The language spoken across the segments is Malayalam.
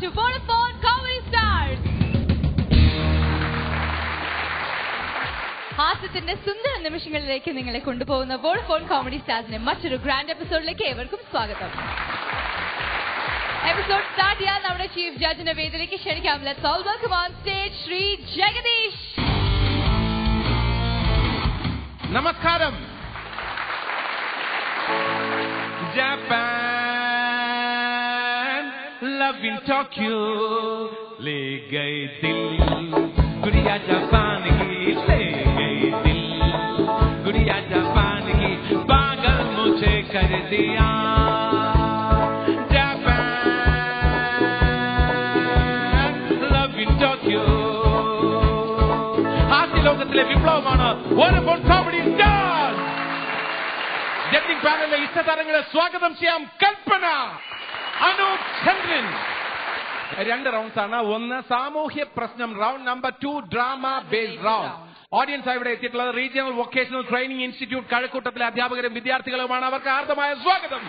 to Vodafone Comedy Stars. ഹാസ്യത്തിന്റെ സുന്ദര നിമിഷങ്ങളിലേക്ക് നിങ്ങളെ കൊണ്ടുപോകുന്ന വോഡഫോൺ കോമഡി സ്റ്റാർസിന്റെ മറ്റൊരു ഗ്രാൻഡ് എപ്പിസോഡിലേക്ക് ഏവർക്കും സ്വാഗതം എപ്പിസോഡ് സ്റ്റാർട്ട് ചെയ്യാൻ നമ്മുടെ ചീഫ് ജഡ്ജിന്റെ വേദിയിലേക്ക് ക്ഷണിക്കാം let's all welcome on stage Shri Jagadish നമസ്കാരം ജപ്പാൻ ലവ് ഇൻ ടോക്യോ ले गए दिल गुड़िया जापान की ले गए दिल गुड़िया जापान की पागल मुझे कर दिया जापान लव इन टोक्यो ഹാസ്യ ലോകത്തിലെ വിപ്ലവമാണ് വോഡഫോൺ കോമഡി സ്റ്റാർ ജഡ്ജിംഗ് പാനലിലെ ഇഷ്ടതാരങ്ങളെ സ്വാഗതം ചെയ്യാം കൽപ്പന അനൂപ് ചന്ദ്രൻ രണ്ട് റൗണ്ട്സ് ആണ് ഒന്ന് സാമൂഹ്യ പ്രശ്നം round number two drama based round audience ഇവിടെ എത്തിയിട്ടുള്ളത് റീജിയണൽ വൊക്കേഷണൽ ട്രെയിനിങ് ഇൻസ്റ്റിറ്റ്യൂട്ട് കഴക്കൂട്ടത്തിലെ അധ്യാപകരും വിദ്യാർത്ഥികളുമാണ് അവർക്ക് ആർദ്രമായ സ്വാഗതം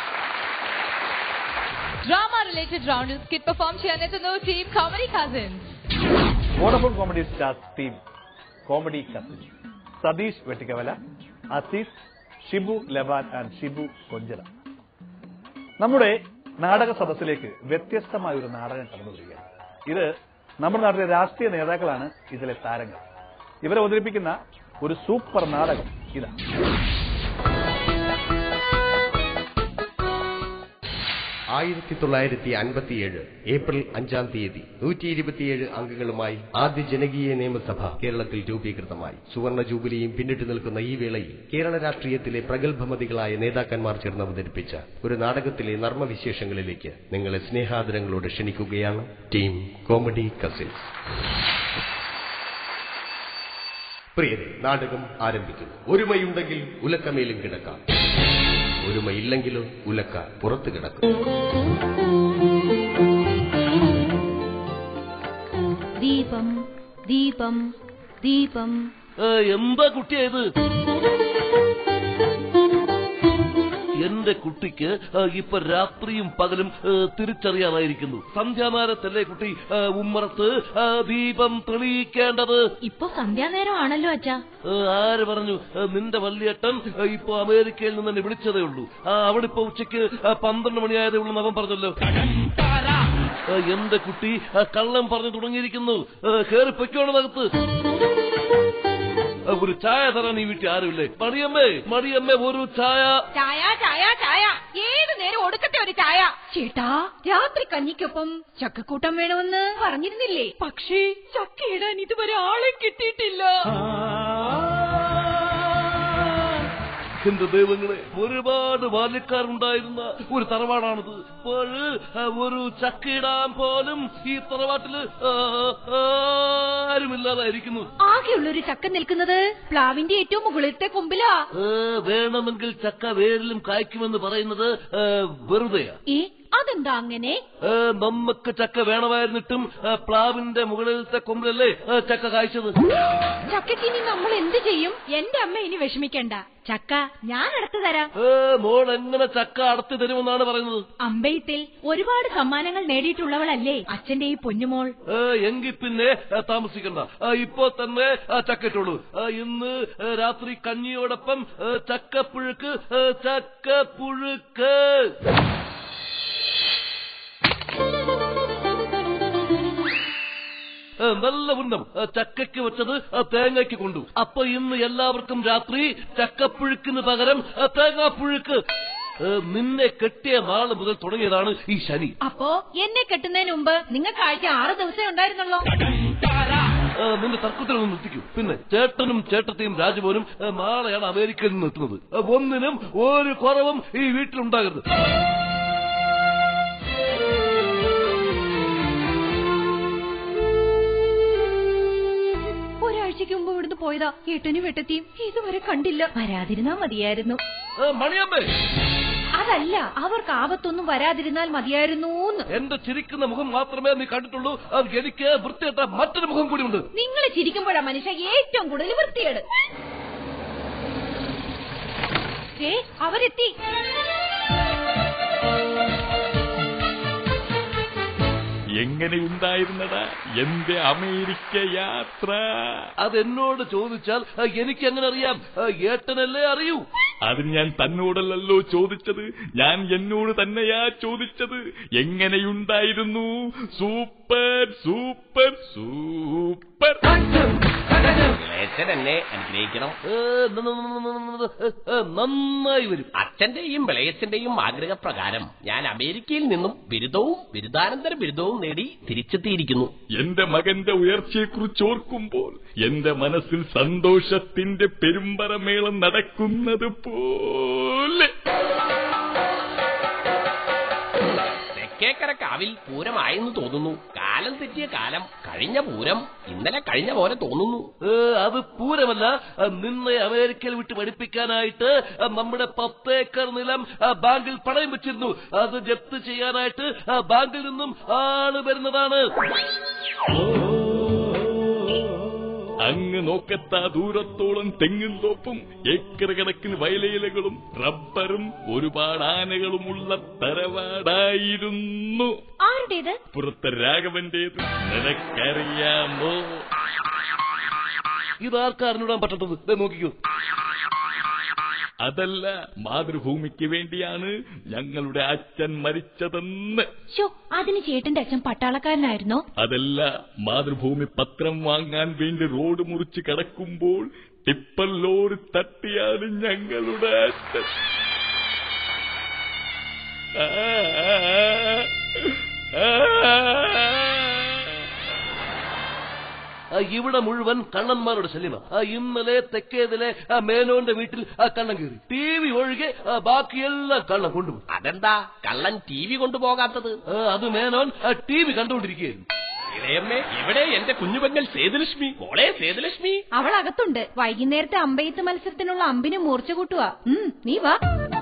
ഡ്രാമ റിലേറ്റഡ് റൗണ്ടിൽ സ്കിറ്റ് പെർഫോം ചെയ്യാനെത്തുന്നു team comedy cousins Vodafone comedy stars team comedy cousin Satheesh Vettikkavala Azeez Shibu Laban and Shibu Konchala നമ്മുടെ നാടക സദസ്സിലേക്ക് വ്യത്യസ്തമായ ഒരു നാടകം കടന്നു വരികയാണ് ഇത് നമ്മുടെ നാട്ടിലെ രാഷ്ട്രീയ നേതാക്കളാണ് ഇതിലെ താരങ്ങൾ ഇവരെ അവതരിപ്പിക്കുന്ന ഒരു സൂപ്പർ നാടകം ഇതാണ് ആയിരത്തി തൊള്ളായിരത്തി അൻപത്തിയേഴ് ഏപ്രിൽ അഞ്ചാം തീയതി നൂറ്റി ഇരുപത്തിയേഴ് അംഗങ്ങളുമായി ആദ്യ ജനകീയ നിയമസഭ കേരളത്തിൽ രൂപീകൃതമായി സുവർണ ജൂബിലിയും പിന്നിട്ട് നിൽക്കുന്ന ഈ വേളയിൽ കേരള രാഷ്ട്രീയത്തിലെ പ്രഗത്ഭമതികളായ നേതാക്കന്മാർ ചേർന്ന് അവതരിപ്പിച്ച ഒരു നാടകത്തിലെ നർമ്മവിശേഷങ്ങളിലേക്ക് നിങ്ങളെ സ്നേഹാദരങ്ങളോട് ക്ഷണിക്കുകയാണ് ടീം കോമഡി കസിൻസ് പ്രിയരെ നാടകം ആരംഭിക്കുന്നു ഒരുമയുണ്ടെങ്കിൽ ഉലക്കമേലും കിടക്കാം ഒരുമയില്ലെങ്കിലോ ഉലക്ക പുറത്തു കിടക്കും ദീപം ദീപം ദീപം ഏ, എന്താ കുട്ടിയാ ഇത് എന്റെ കുട്ടിക്ക് ഏ, ഇപ്പൊ രാത്രിയും പകലും ഏ, തിരിച്ചറിയാമായിരിക്കുന്നു സന്ധ്യാനേരത്തല്ലേ കുട്ടി ഏ, ഉമ്മറത്ത് ഏ, ദീപം തെളിയിക്കേണ്ടത് ഇപ്പൊ സന്ധ്യാനേരം ആണല്ലോ അച്ഛാ ഏ, ആര് പറഞ്ഞു ഏ, നിന്റെ വല്യേട്ടൻ ഏ, ഇപ്പൊ അമേരിക്കയിൽ നിന്ന് എന്നെ വിളിച്ചതേ ഉള്ളൂ ആ, അവിടെ ഇപ്പൊ ഉച്ചയ്ക്ക് ഏ, പന്ത്രണ്ട് മണിയായതേ ഉള്ളൂ എന്ന് അവൻ പറഞ്ഞല്ലോ ഏ, എന്റെ കുട്ടി ഏ, കള്ളം പറഞ്ഞു തുടങ്ങിയിരിക്കുന്നു ഏ, കേറി പൊയ്ക്കോണതകത്ത് ഏ, ഒരു ചായ തരാൻ ഈ വീട്ടിൽ ആരുമില്ലേ മണിയമ്മേ മണിയമ്മേ ഒരു ചായ ചായ ചായ ചായ ഏത് നേരം ഒടുക്കത്തെ ഒരു ചായ ചേട്ടാ രാത്രി കഞ്ഞിക്കൊപ്പം ചക്കക്കൂട്ടം വേണമെന്ന് പറഞ്ഞിരുന്നില്ലേ പക്ഷേ ചക്കയിടാൻ ഇതുവരെ ആളെ കിട്ടിയിട്ടില്ല എന്റെ ദൈവങ്ങളെ ഒരുപാട് ബാല്യക്കാരുണ്ടായിരുന്ന ഒരു തറവാടാണിത് ഇപ്പോഴ് ഒരു ചക്കയിടാൻ പോലും ഈ തറവാട്ടില് ആ, ആരുമില്ലാതായിരിക്കുന്നു ആകെയുള്ളൊരു ചക്ക നിൽക്കുന്നത് പ്ലാവിന്റെ ഏറ്റവും മുകളിലത്തെ കൊമ്പിലാ ഏ, വേണമെങ്കിൽ ചക്ക വേരിലും കായ്ക്കുമെന്ന് പറയുന്നത് ഏ, വെറുതെയാ ഏ അതെന്താ അങ്ങനെ ഏ, നമുക്ക് ചക്ക വേണമായിരുന്നിട്ടും ഏ, പ്ലാവിന്റെ മുകളിലത്തെ കൊമ്പിലല്ലേ ഏ, ചക്ക കായ്ച്ചത് ചക്കയ്ക്ക് ഇനി നമ്മൾ എന്ത് ചെയ്യും എന്റെ അമ്മ ഇനി വിഷമിക്കണ്ട ചക്ക ഞാൻ അടുത്ത് തരാം ഏ, മോൾ എങ്ങനെ ചക്ക അടത്തി തരുമെന്നാണ് പറയുന്നത് അമ്പെയ്ത്തിൽ ഒരുപാട് സമ്മാനങ്ങൾ നേടിയിട്ടുള്ളവളല്ലേ അച്ഛന്റെ ഈ പൊന്നുമോൾ ഏ, എങ്കിൽ പിന്നെ ഏ, താമസിക്കണ്ട ഏ, ഇപ്പോ തന്നെ ഏ, ചക്കയിട്ടുള്ളൂ ഏ, ഇന്ന് ഏ, രാത്രി കഞ്ഞിയോടൊപ്പം ഏ, ചക്കപ്പുഴുക്ക് ഏ, ചക്കപ്പുഴുക്ക് ഏ, നല്ല ഉന്നം ഏ, ചക്കയ്ക്ക് വെച്ചത് ഏ, തേങ്ങയ്ക്ക് കൊണ്ടു അപ്പൊ ഇന്ന് എല്ലാവർക്കും രാത്രി ചക്കപ്പുഴുക്കിന് പകരം ഏ, തേങ്ങാപ്പുഴുക്ക് ഏ, നിന്നെ കെട്ടിയ നാള് മുതൽ തുടങ്ങിയതാണ് ഈ ശനി അപ്പോ എന്നെ കെട്ടുന്നതിന് മുമ്പ് നിങ്ങൾക്ക് ആഴ്ച ആറ് ദിവസമേ ഉണ്ടായിരുന്നുള്ളൂ ആ, നിന്റെ തർക്കത്തിലൊന്നും നിർത്തിക്കൂ പിന്നെ ചേട്ടനും ചേട്ടത്തെയും രാജമോനും ആ, നാളെയാണ് അമേരിക്കയിൽ നിന്ന് എത്തുന്നത് ആ, ഒന്നിനും ഒരു കുറവും ഈ വീട്ടിലുണ്ടാകരുത് ഒരാഴ്ചക്ക് മുമ്പ് ഇവിടുന്ന് പോയതാ ഏട്ടനും വെട്ടത്തിയും ഇതുവരെ കണ്ടില്ല വരാതിരുന്നാ മതിയായിരുന്നു ആ, മണിയമ്മേ അതല്ല അവർക്ക് ആപത്തൊന്നും വരാതിരുന്നാൽ മതിയായിരുന്നൂന്ന് എന്റെ ചിരിക്കുന്ന മുഖം മാത്രമേ നീ കണ്ടിട്ടുള്ളൂ അത് എനിക്ക് വൃത്തികെട്ട മറ്റൊരു മുഖം കൂടിയുണ്ട് നിങ്ങൾ ചിരിക്കുമ്പോഴാ മനുഷ്യ ഏറ്റവും കൂടുതൽ വൃത്തിയേട് ഏ അവരെത്തി എങ്ങനെ ഉണ്ടായിരുന്നടാ എന്റെ അമേരിക്ക യാത്ര അതെന്നോട് ചോദിച്ചാൽ ആ, എനിക്ക് എങ്ങനെ അറിയാം ആ, ഏട്ടനല്ലേ അറിയൂ അതിന് ഞാൻ തന്നോടല്ലല്ലോ ചോദിച്ചത് ഞാൻ എന്നോട് തന്നെയാ ചോദിച്ചത് എങ്ങനെയുണ്ടായിരുന്നു സൂപ്പർ സൂപ്പർ സൂപ്പർ ഇളയച്ചൻ എന്നെ അനുഗ്രഹിക്കണം ഏ, ന- ന- ന- ന- ന- ഏ, നന്നായി വരും അച്ഛന്റെയും വിളയച്ചന്റെയും ആഗ്രഹപ്രകാരം ഞാൻ അമേരിക്കയിൽ നിന്നും ബിരുദവും ബിരുദാനന്തര ബിരുദവും നേടി തിരിച്ചെത്തിയിരിക്കുന്നു എന്റെ മകന്റെ ഉയർച്ചയെക്കുറിച്ച് ഓർക്കുമ്പോൾ എന്റെ മനസ്സിൽ സന്തോഷത്തിന്റെ പെരുമ്പറമേളം നടക്കുന്നത് പോലെ തെക്കേക്കര കാവിൽ പൂരമായെന്ന് തോന്നുന്നു കാലം തെറ്റിയ കാലം കഴിഞ്ഞ പൂരം ഇന്നലെ കഴിഞ്ഞ പോലെ തോന്നുന്നു ഏ, അത് പൂരമല്ല ആ, നിന്നെ അമേരിക്കയിൽ വിട്ട് പഠിപ്പിക്കാനായിട്ട് ആ, നമ്മുടെ പത്തേക്കർ നിലം ആ, ബാങ്കിൽ പണയം വെച്ചിരുന്നു അത് ജപ്ത് ചെയ്യാനായിട്ട് ആ, ബാങ്കിൽ നിന്നും ആള് വരുന്നതാണ് അങ്ങ് നോക്കത്താ ദൂരത്തോളം തെങ്ങും തോപ്പും ഏക്കർ കണക്കിന് വയലേലകളും റബ്ബറും ഒരുപാട് ആനകളുമുള്ള തറവാടായിരുന്നു ആരുടേത് പുറത്തെ രാഘവന്റേത് നിനക്കറിയാമോ ഇതാർക്കാ അറിഞ്ഞിടാൻ പറ്റത്തത് ദേ നോക്കിക്കോ അതല്ല മാതൃഭൂമിക്ക് വേണ്ടിയാണ് ഞങ്ങളുടെ അച്ഛൻ മരിച്ചതെന്ന് ശോ അതിന് ചേട്ടന്റെ അച്ഛൻ പട്ടാളക്കാരനായിരുന്നോ അതല്ല മാതൃഭൂമി പത്രം വാങ്ങാൻ വേണ്ടി റോഡ് മുറിച്ച് കടക്കുമ്പോൾ ടിപ്പർ ലോറി തട്ടിയാണ് ഞങ്ങളുടെ അച്ഛൻ ആ, ആ, ആ. ആ, ഇവിടെ മുഴുവൻ കള്ളന്മാരുടെ ശല്യമാണ് ആ, ഇന്നലെ തെക്കേതിലെ ആ, മേനോന്റെ വീട്ടിൽ ആ കള്ളം കയറി ടി വി ഒഴികെ ആ, ബാക്കിയെല്ലാം കള്ളം കൊണ്ടുപോയി അതെന്താ കള്ളൻ ടി വി കൊണ്ടുപോകാത്തത് ആ, അത് മേനോൻ ടി വി കണ്ടുകൊണ്ടിരിക്കുകയായിരുന്നു ഇളയമ്മേ ഇവിടെ എന്റെ കുഞ്ഞുപെങ്ങൾ സേതുലക്ഷ്മി മോളെ സേതുലക്ഷ്മി അവൾ അകത്തുണ്ട് വൈകുന്നേരത്തെ അമ്പെയ്ത്ത് മത്സരത്തിനുള്ള അമ്പിന് മൂർച്ച കൂട്ടുക നീ വാ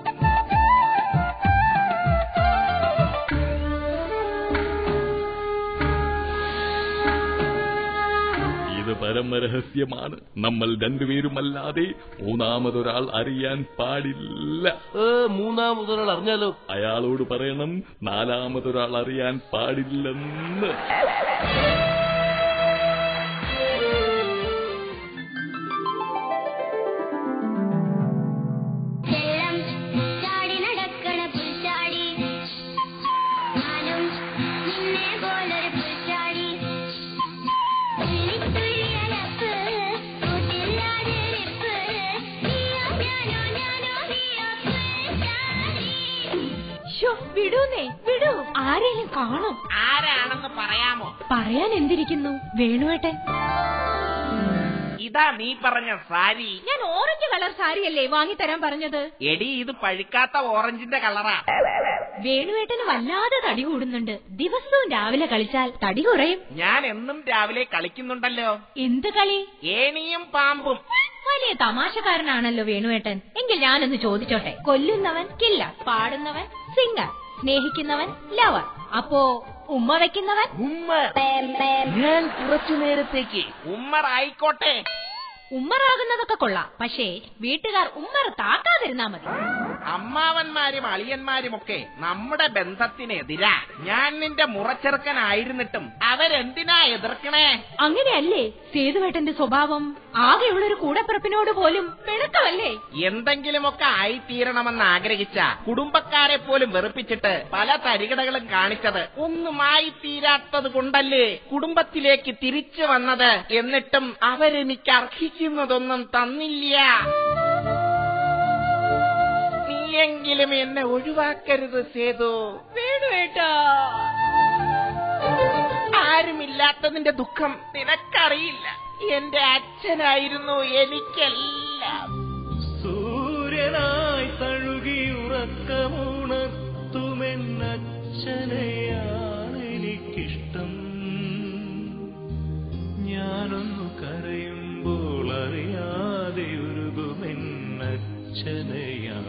ഇത് പരമരഹസ്യമാണ് നമ്മൾ രണ്ടുപേരുമല്ലാതെ മൂന്നാമതൊരാൾ അറിയാൻ പാടില്ല ഏ, മൂന്നാമതൊരാൾ അറിഞ്ഞാലോ അയാളോട് പറയണം നാലാമതൊരാൾ അറിയാൻ പാടില്ലെന്ന് ചാടി നടക്കണ പുൽച്ചാടി ഞാനും നിന്നെ പോലൊരു പുൽച്ചാടി തുള്ളിത്തുള്ളിയലപ്പ് കൂട്ടില്ലാതിരിപ്പ് നീയോ ഞാനോ ഞാനോ നീയോ പുൽച്ചാടി ശോ വിടൂന്നേ വിടൂ ആരെയും കാണും ആരാണെന്ന് പറയാമോ പറയാൻ എന്തിരിക്കുന്നു വേണുവേട്ടൻ ഇതാ നീ പറഞ്ഞ സാരി ഞാൻ ഓറഞ്ച് കളർ സാരിയല്ലേ വാങ്ങിത്തരാൻ പറഞ്ഞത് എടി ഇത് പഴുക്കാത്ത ഓറഞ്ചിന്റെ കളറാ വേണുവേട്ടന് വല്ലാതെ തടി കൂടുന്നുണ്ട് ദിവസവും രാവിലെ കളിച്ചാൽ തടി കുറയും ഞാൻ എന്നും രാവിലെ കളിക്കുന്നുണ്ടല്ലോ എന്ത് കളി ഏണിയും പാമ്പും വലിയ തമാശക്കാരനാണല്ലോ വേണുവേട്ടൻ എങ്കിൽ ഞാനൊന്ന് ചോദിച്ചോട്ടെ കൊല്ലുന്നവൻ കില്ലർ പാടുന്നവൻ സിംഗർ സ്നേഹിക്കുന്നവൻ ലവർ അപ്പോ ഉമ്മ വെക്കുന്നവൻ ഉമ്മർ ഞാൻ കുറച്ചു നേരത്തേക്ക് ഉമ്മർ ആയിക്കോട്ടെ ഉമ്മറാകുന്നതൊക്കെ കൊള്ളാം പക്ഷേ വീട്ടുകാർ ഉമ്മർ താക്കാതിരുന്നാ മതി അമ്മാവന്മാരും അളിയന്മാരും ഒക്കെ നമ്മുടെ ബന്ധത്തിനെതിരാ ഞാൻ നിന്റെ മുറച്ചെറുക്കനായിരുന്നിട്ടും അവരെന്തിനാ എതിർക്കണേ അങ്ങനെയല്ലേ സേതുവേട്ടന്റെ സ്വഭാവം ആകെയുള്ളൊരു കൂടപ്പിറപ്പിനോട് പോലും പിണക്കമല്ലേ എന്തെങ്കിലുമൊക്കെ ആയിത്തീരണമെന്ന് ആഗ്രഹിച്ച കുടുംബക്കാരെ പോലും വെറുപ്പിച്ചിട്ട് പല തരികടകളും കാണിച്ചത് ഒന്നുമായി തീരാത്തത് കൊണ്ടല്ലേ കുടുംബത്തിലേക്ക് തിരിച്ചു വന്നത് എന്നിട്ടും അവരെനിക്ക് അർഹിക്കുന്നതൊന്നും തന്നില്ല നീയെങ്കിലും എന്നെ ഒഴിവാക്കരുത് സേതു വേണുവേട്ടാ ആരുമില്ലാത്തതിന്റെ ദുഃഖം നിനക്കറിയില്ല എന്റെ അച്ഛനായിരുന്നു എനിക്കെല്ലാം സൂര്യനായി തഴുകി ഉറക്കമുണർത്തുമെന്നച്ഛനെയാണ് എനിക്കിഷ്ടം ഞാനൊന്നു കരയുമ്പോൾ അറിയാതെ ഉരുകുമെന്നച്ഛനെയാണ്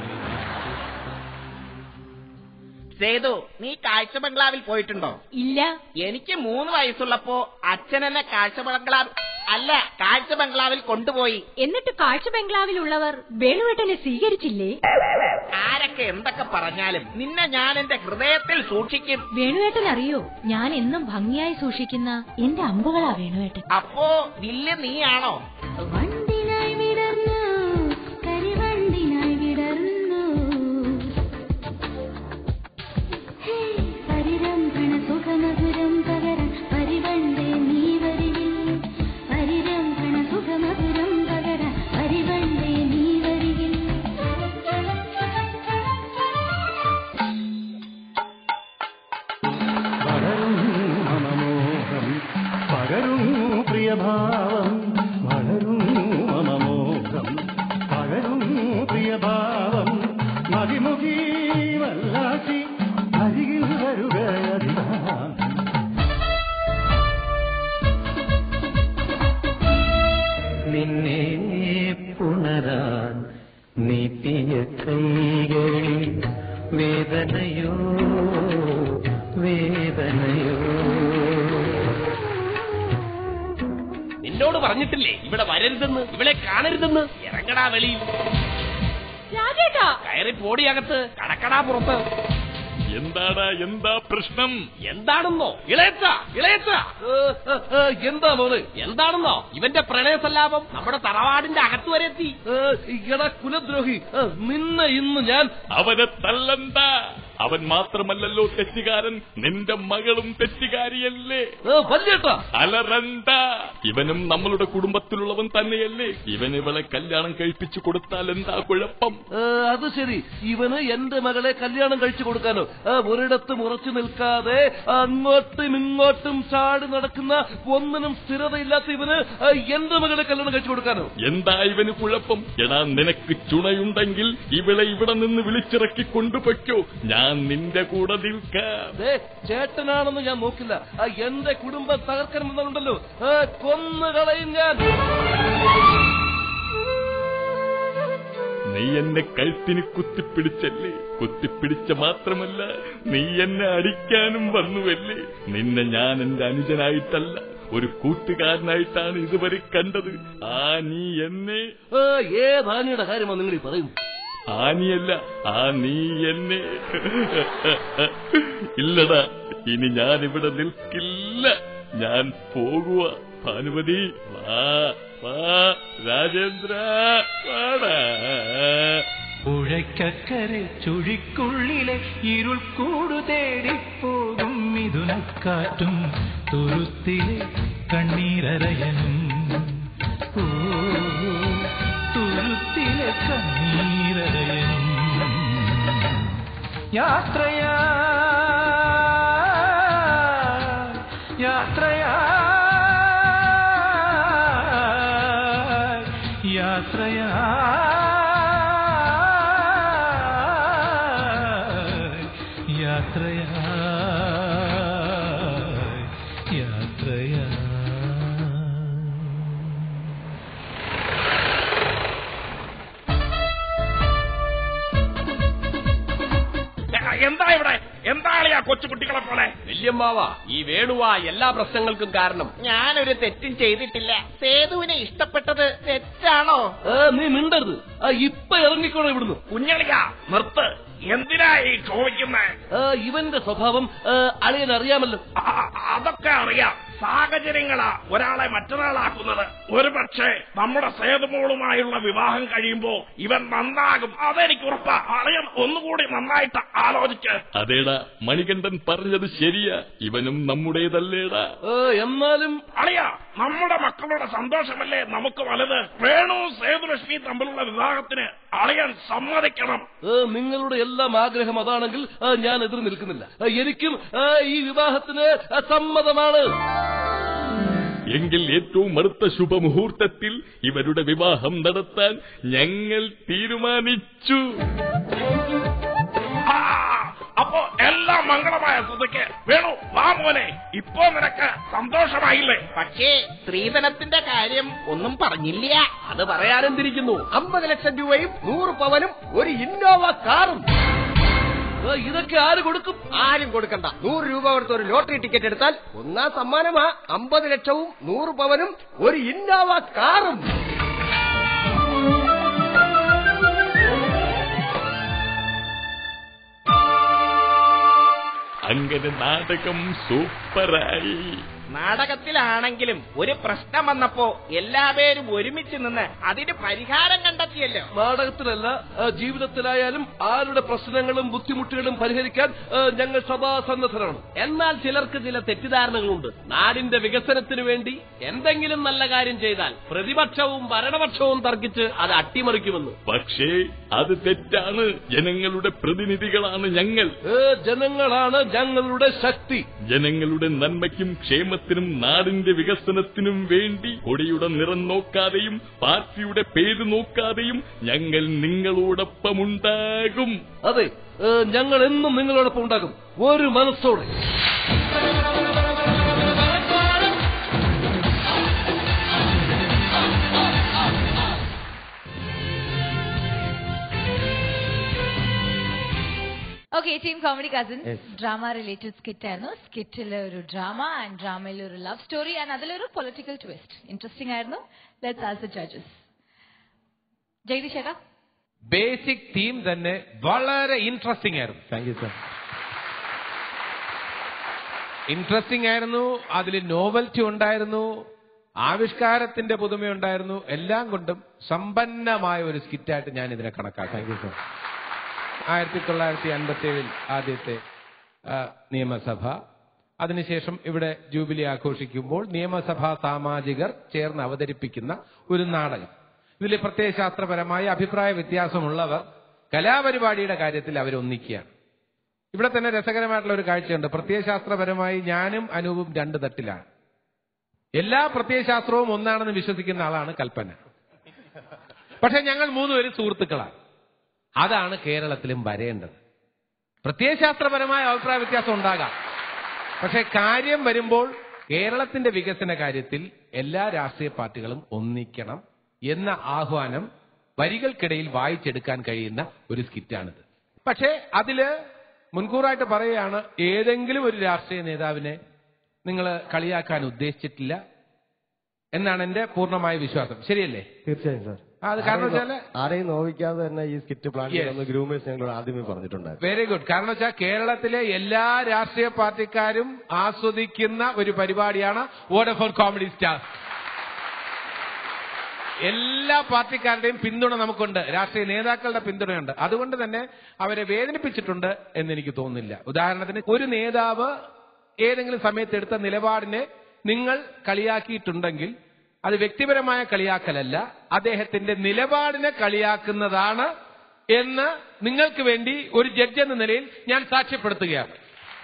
സേതു നീ കാഴ്ച ബംഗ്ലാവിൽ പോയിട്ടുണ്ടോ ഇല്ല എനിക്ക് മൂന്ന് വയസ്സുള്ളപ്പോ അച്ഛൻ എന്നെ കാഴ്ച ബംഗ്ലാവ് അല്ല കാഴ്ച ബംഗ്ലാവിൽ കൊണ്ടുപോയി എന്നിട്ട് കാഴ്ച ബംഗ്ലാവിലുള്ളവർ വേണുവേട്ടനെ സ്വീകരിച്ചില്ലേ ആരൊക്കെ എന്തൊക്കെ പറഞ്ഞാലും നിന്നെ ഞാൻ എന്റെ ഹൃദയത്തിൽ സൂക്ഷിക്കും വേണുവേട്ടൻ അറിയോ ഞാൻ എന്നും ഭംഗിയായി സൂക്ഷിക്കുന്ന എന്റെ അമ്പുകളാ വേണുവേട്ടൻ അപ്പോ വില്ല് നീയാണോ വണ്ടിനായി വിടർന്നു കരിവണ്ടിനായി വിടർന്നു ഹേ, പരിരംഭണ സുഖമധുരം പകരം പരിവണ്ടേ നീ വരികിൽ പരിരംഭണ സുഖമധുരം പകരം പരിവണ്ടേ നീ വരികിൽ വളരും മമമോഹം പകരും പ്രിയഭാവം വളരും മമമോഹം പകരും പ്രിയഭാവം മതിമുഖി വല്ലാശി അരികിൽ വരുക അതിനാം നിന്നെ പുണരാൻ നീട്ടിയ കൈകളിൽ വേദനയോ വേദനയോ നിന്നോട് പറഞ്ഞിട്ടില്ലേ ഇവിടെ വരരുതെന്ന് ഇവിടെ കാണരുതെന്ന് ഇറങ്ങടാ വെളിയിൽ രാജേട്ടാ കയറി പോടിയകത്ത് കടക്കടാ പുറത്ത് എന്താടാ എന്താ പ്രശ്നം എന്താണെന്നോ ഇളയച്ച ഇളയച്ച എന്താ മോനെ എന്താണെന്നോ ഇവന്റെ പ്രണയസല്ലാപം നമ്മുടെ തറവാടിന്റെ അകത്ത് വരെ എത്തി എടാ കുലദ്രോഹി ഏ, നിന്നെ ഇന്ന് ഞാൻ അവനെ തല്ലണ്ട അവൻ മാത്രമല്ലല്ലോ തെറ്റുകാരൻ നിന്റെ മകളും തെറ്റുകാരിയല്ലേ വല്യേട്ടാ അലറണ്ട ഇവനും നമ്മളുടെ കുടുംബത്തിലുള്ളവൻ തന്നെയല്ലേ ഇവൻ ഇവളെ കല്യാണം കഴിപ്പിച്ചു കൊടുത്താൽ എന്താ കുഴപ്പം ഏ, അത് ശരി ഇവന് എന്റെ മകളെ കല്യാണം കഴിച്ചു കൊടുക്കാനോ ഏ, ഒരിടത്തും ഉറച്ചു നിൽക്കാതെ അങ്ങോട്ടും ഇങ്ങോട്ടും ചാടി നടക്കുന്ന ഒന്നിനും സ്ഥിരതയില്ലാത്ത ഇവന് ഏ, എന്റെ മകളെ കല്യാണം കഴിച്ചു കൊടുക്കാനോ എന്താ ഇവന് കുഴപ്പം എടാ നിനക്ക് ചുണയുണ്ടെങ്കിൽ ഇവളെ ഇവിടെ നിന്ന് വിളിച്ചിറക്കി കൊണ്ടുപൊയ്ക്കോ ഞാൻ നിന്റെ കൂടെ നിൽക്കാം ദേ, ചേട്ടനാണെന്ന് ഞാൻ നോക്കില്ല ആ, എന്റെ കുടുംബം തകർക്കണമെന്നുണ്ടല്ലോ ഏ, കൊന്നു കളയും ഞാൻ നീ എന്നെ കഴുത്തിന് കുത്തിപ്പിടിച്ചല്ലേ കുത്തിപ്പിടിച്ച മാത്രമല്ല നീ എന്നെ അടിക്കാനും വന്നുവല്ലേ നിന്നെ ഞാൻ എന്റെ അനുജനായിട്ടല്ല ഒരു കൂട്ടുകാരനായിട്ടാണ് ഇതുവരെ കണ്ടത് ആ നീ എന്നെ ഏ, ഏതാനിയുടെ കാര്യമാണ് നിങ്ങൾ ഈ പറയുന്നത് ആനിയല്ല ആ നീ എന്നെ ഇല്ലടാ ഇനി ഞാൻ ഇവിടെ നിൽക്കില്ല ഞാൻ പോകുക ഭാനുമതി വാ വാ രാജേന്ദ്ര വാടാ പുഴയ്ക്കക്കരെ ചുഴിക്കുള്ളിലെ ഇരുൾ കൂടു തേടിപ്പോകും മിഥുനക്കാറ്റും തുരുത്തിലെ കണ്ണീരരയനും ഓ തുരുത്തിലെ കണ്ണീരരയനും യാത്രയാ യാത്രയാ യാത്രയാ യാത്രയാ യാത്രയാ എന്താ ഇവിടെ എന്താ ആളിയാ കൊച്ചുകുട്ടികളെ പോലെ വല്യമ്മാവാ ഈ വേണുവാ എല്ലാ പ്രശ്നങ്ങൾക്കും കാരണം ഞാനൊരു തെറ്റും ചെയ്തിട്ടില്ല സേതുവിനെ ഇഷ്ടപ്പെട്ടത് തെറ്റാണോ ഏ, നീ മിണ്ടരുത് ആ, ഇപ്പൊ ഇറങ്ങിക്കോണം ഇവിടുന്ന് കുഞ്ഞളിയാ നിർത്ത് എന്തിനാ ഈ ചോദിക്കുന്നേ ഏ, ഇവന്റെ സ്വഭാവം ഏ, അളിയൻ അറിയാമല്ലോ അതൊക്കെ അറിയാം സാഹചര്യങ്ങളാ ഒരാളെ മറ്റൊരാളാക്കുന്നത് ഒരു പക്ഷേ നമ്മുടെ സേതുമോളുമായുള്ള വിവാഹം കഴിയുമ്പോ ഇവൻ നന്നാകും അതെനിക്ക് ഉറപ്പാ അറിയാം ഒന്നുകൂടി നന്നായിട്ട് ആലോചിച്ച് അതേടാ മണികണ്ഠൻ പറഞ്ഞത് ശരിയാ ഇവനും നമ്മുടേതല്ലേടാ ഏ, എന്നാലും അറിയാ നമ്മുടെ മക്കളുടെ സന്തോഷമല്ലേ നമുക്ക് വലുത് വേണു സേതുലക്ഷ്മി തമ്മിലുള്ള വിവാഹത്തിന് അളിയൻ സമ്മതിക്കണം ഏ, നിങ്ങളുടെ എല്ലാം ആഗ്രഹം അതാണെങ്കിൽ ഏ, ഞാൻ എതിർ നിൽക്കുന്നില്ല ഏ, എനിക്കും ഏ, ഈ വിവാഹത്തിന് ഏ, സമ്മതമാണ് എങ്കിൽ ഏറ്റവും അടുത്ത ശുഭമുഹൂർത്തത്തിൽ ഇവരുടെ വിവാഹം നടത്താൻ ഞങ്ങൾ തീരുമാനിച്ചു ആ, അപ്പോ എല്ലാം മംഗളമായ സ്ഥിതിക്ക് വേണു വാ മോനെ ഇപ്പോ നിനക്ക് സന്തോഷമായില്ലേ പക്ഷേ സ്ത്രീധനത്തിന്റെ കാര്യം ഒന്നും പറഞ്ഞില്ല അത് പറയാനെന്തിരിക്കുന്നു അമ്പത് ലക്ഷം രൂപയും നൂറ് പവനും ഒരു ഇന്നോവ കാറും ഏ, ഇതൊക്കെ ആര് കൊടുക്കും ആരും കൊടുക്കണ്ട നൂറ് രൂപ കൊടുത്ത് ഒരു ലോട്ടറി ടിക്കറ്റ് എടുത്താൽ ഒന്നാം സമ്മാനമാ അമ്പത് ലക്ഷവും നൂറ് പവനും ഒരു ഇന്നോവ കാറും അങ്ങനെ നാടകം സൂപ്പറായി നാടകത്തിലാണെങ്കിലും ഒരു പ്രശ്നം വന്നപ്പോ എല്ലാവരും ഒരുമിച്ച് നിന്ന് അതിന് പരിഹാരം കണ്ടെത്തിയല്ലോ നാടകത്തിലല്ല ആ, ജീവിതത്തിലായാലും ആരുടെ പ്രശ്നങ്ങളും ബുദ്ധിമുട്ടുകളും പരിഹരിക്കാൻ ആ, ഞങ്ങൾ സദാ സന്നദ്ധരാണ് എന്നാൽ ചിലർക്ക് ചില തെറ്റിദ്ധാരണകളുണ്ട് നാടിന്റെ വികസനത്തിനു വേണ്ടി എന്തെങ്കിലും നല്ല കാര്യം ചെയ്താൽ പ്രതിപക്ഷവും ഭരണപക്ഷവും തർക്കിച്ച് അത് അട്ടിമറിക്കുമെന്ന് പക്ഷേ അത് തെറ്റാണ് ജനങ്ങളുടെ പ്രതിനിധികളാണ് ഞങ്ങൾ ഏ, ജനങ്ങളാണ് ഞങ്ങളുടെ ശക്തി ജനങ്ങളുടെ നന്മയ്ക്കും ക്ഷേമത്തിനും നാടിന്റെ വികസനത്തിനും വേണ്ടി കൊടിയുടെ നിറം നോക്കാതെയും പാർട്ടിയുടെ പേര് നോക്കാതെയും ഞങ്ങൾ നിങ്ങളോടൊപ്പമുണ്ടാകും അതെ ഏ, ഞങ്ങൾ എന്നും നിങ്ങളോടൊപ്പം ഉണ്ടാകും ഒരു മനസ്സോടെ okay team comedy cousins drama related skit ആയിരുന്നു സ്കിറ്റിൽ ഒരു ഡ്രാമ ആൻഡ് ഡ്രാമയിൽ ഒരു ലവ് സ്റ്റോറി ആൻഡ് അതിലൊരു പൊളിറ്റിക്കൽ ട്വിസ്റ്റ് ഇൻട്രസ്റ്റിംഗ് ആയിരുന്നു ലെറ്റ്സ് ആസ് ജഡ്ജസ് ജഗദീഷ് ചേട്ടാ ബേസിക് തീം തന്നെ വളരെ ഇൻട്രസ്റ്റിംഗ് ആയിരുന്നു താങ്ക് യു സർ ഇൻട്രസ്റ്റിംഗ് ആയിരുന്നു അതിൽ നോവൽറ്റി ഉണ്ടായിരുന്നു ആവിഷ്കാരത്തിന്റെ പുതുമയുണ്ടായിരുന്നു എല്ലാം കൊണ്ടും സമ്പന്നമായ ഒരു സ്കിറ്റായിട്ട് ഞാൻ ഇതിനെ കണക്കാക്കാം താങ്ക് യു സർ ആയിരത്തി തൊള്ളായിരത്തി അൻപത്തി ഏഴിൽ ആദ്യത്തെ ആ, നിയമസഭ അതിനുശേഷം ഇവിടെ ജൂബിലി ആഘോഷിക്കുമ്പോൾ നിയമസഭാ സാമാജികർ ചേർന്ന് അവതരിപ്പിക്കുന്ന ഒരു നാടകം ഇതിൽ പ്രത്യയശാസ്ത്രപരമായ അഭിപ്രായ വ്യത്യാസമുള്ളവർ കലാപരിപാടിയുടെ കാര്യത്തിൽ അവരൊന്നിക്കുകയാണ് ഇവിടെ തന്നെ രസകരമായിട്ടുള്ള ഒരു കാഴ്ചയുണ്ട് പ്രത്യയശാസ്ത്രപരമായി ഞാനും അനൂപും രണ്ട് തട്ടിലാണ് എല്ലാ പ്രത്യയശാസ്ത്രവും ഒന്നാണെന്ന് വിശ്വസിക്കുന്ന ആളാണ് കൽപ്പന പക്ഷെ ഞങ്ങൾ മൂന്നുപേരും സുഹൃത്തുക്കളാണ് അതാണ് കേരളത്തിലും വരേണ്ടത് പ്രത്യയശാസ്ത്രപരമായ അഭിപ്രായ വ്യത്യാസം ഉണ്ടാകാം പക്ഷെ കാര്യം വരുമ്പോൾ കേരളത്തിന്റെ വികസന കാര്യത്തിൽ എല്ലാ രാഷ്ട്രീയ പാർട്ടികളും ഒന്നിക്കണം എന്ന ആഹ്വാനം വരികൾക്കിടയിൽ വായിച്ചെടുക്കാൻ കഴിയുന്ന ഒരു സ്കിറ്റാണിത് പക്ഷേ അതില് മുൻകൂറായിട്ട് പറയുകയാണ് ഏതെങ്കിലും ഒരു രാഷ്ട്രീയ നേതാവിനെ നിങ്ങൾ കളിയാക്കാൻ ഉദ്ദേശിച്ചിട്ടില്ല എന്നാണ് എന്റെ പൂർണ്ണമായ വിശ്വാസം ശരിയല്ലേ തീർച്ചയായും സാർ ആ, അത് കാരണം വെച്ചാല് ആരെയും നോവിക്കാതെ തന്നെ ഈ സ്കിറ്റ് പ്ലാൻ Yes. ചെയ്യണമെന്ന് ഗ്രൂമേഴ്സ് ഞങ്ങളോട് ആദ്യമേ പറഞ്ഞിട്ടുണ്ടായിരുന്നു വെരി ഗുഡ് കാരണം വെച്ചാൽ കേരളത്തിലെ എല്ലാ രാഷ്ട്രീയ പാർട്ടിക്കാരും ആസ്വദിക്കുന്ന ഒരു പരിപാടിയാണ് വോഡഫോൺ കോമഡി സ്റ്റാർസ് എല്ലാ പാർട്ടിക്കാരുടെയും പിന്തുണ നമുക്കുണ്ട് രാഷ്ട്രീയ നേതാക്കളുടെ പിന്തുണയുണ്ട് അതുകൊണ്ട് തന്നെ അവരെ വേദനിപ്പിച്ചിട്ടുണ്ട് എന്ന് എനിക്ക് തോന്നുന്നില്ല ഉദാഹരണത്തിന് ഒരു നേതാവ് ഏതെങ്കിലും സമയത്ത് എടുത്ത നിലപാടിനെ നിങ്ങൾ കളിയാക്കിയിട്ടുണ്ടെങ്കിൽ അത് വ്യക്തിപരമായ കളിയാക്കലല്ല അദ്ദേഹത്തിന്റെ നിലപാടിനെ കളിയാക്കുന്നതാണ് എന്ന് നിങ്ങൾക്ക് വേണ്ടി ഒരു ജഡ്ജ് എന്ന നിലയിൽ ഞാൻ സാക്ഷ്യപ്പെടുത്തുകയാണ്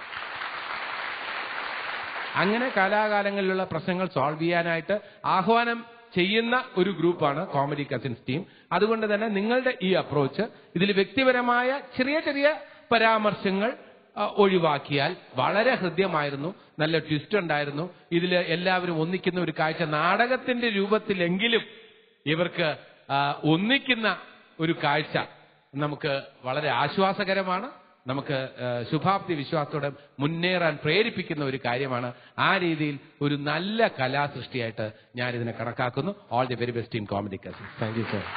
അങ്ങനെ കാലാകാലങ്ങളിലുള്ള പ്രശ്നങ്ങൾ സോൾവ് ചെയ്യാനായിട്ട് ആഹ്വാനം ചെയ്യുന്ന ഒരു ഗ്രൂപ്പാണ് കോമഡി കസിൻസ് ടീം അതുകൊണ്ട് തന്നെ നിങ്ങളുടെ ഈ അപ്രോച്ച് ഇതിൽ വ്യക്തിപരമായ ചെറിയ ചെറിയ പരാമർശങ്ങൾ ആ, ഒഴിവാക്കിയാൽ വളരെ ഹൃദ്യമായിരുന്നു നല്ല ട്വിസ്റ്റ് ഉണ്ടായിരുന്നു ഇതിൽ എല്ലാവരും ഒന്നിക്കുന്ന ഒരു കാഴ്ച നാടകത്തിന്റെ രൂപത്തിലെങ്കിലും ഇവർക്ക് ആ, ഒന്നിക്കുന്ന ഒരു കാഴ്ച നമുക്ക് വളരെ ആശ്വാസകരമാണ് നമുക്ക് ആ, ശുഭാപ്തി വിശ്വാസത്തോടെ മുന്നേറാൻ പ്രേരിപ്പിക്കുന്ന ഒരു കാര്യമാണ് ആ രീതിയിൽ ഒരു നല്ല കലാസൃഷ്ടിയായിട്ട് ഞാൻ ഇതിനെ കണക്കാക്കുന്നു all the very best in comedy cousins thank you sir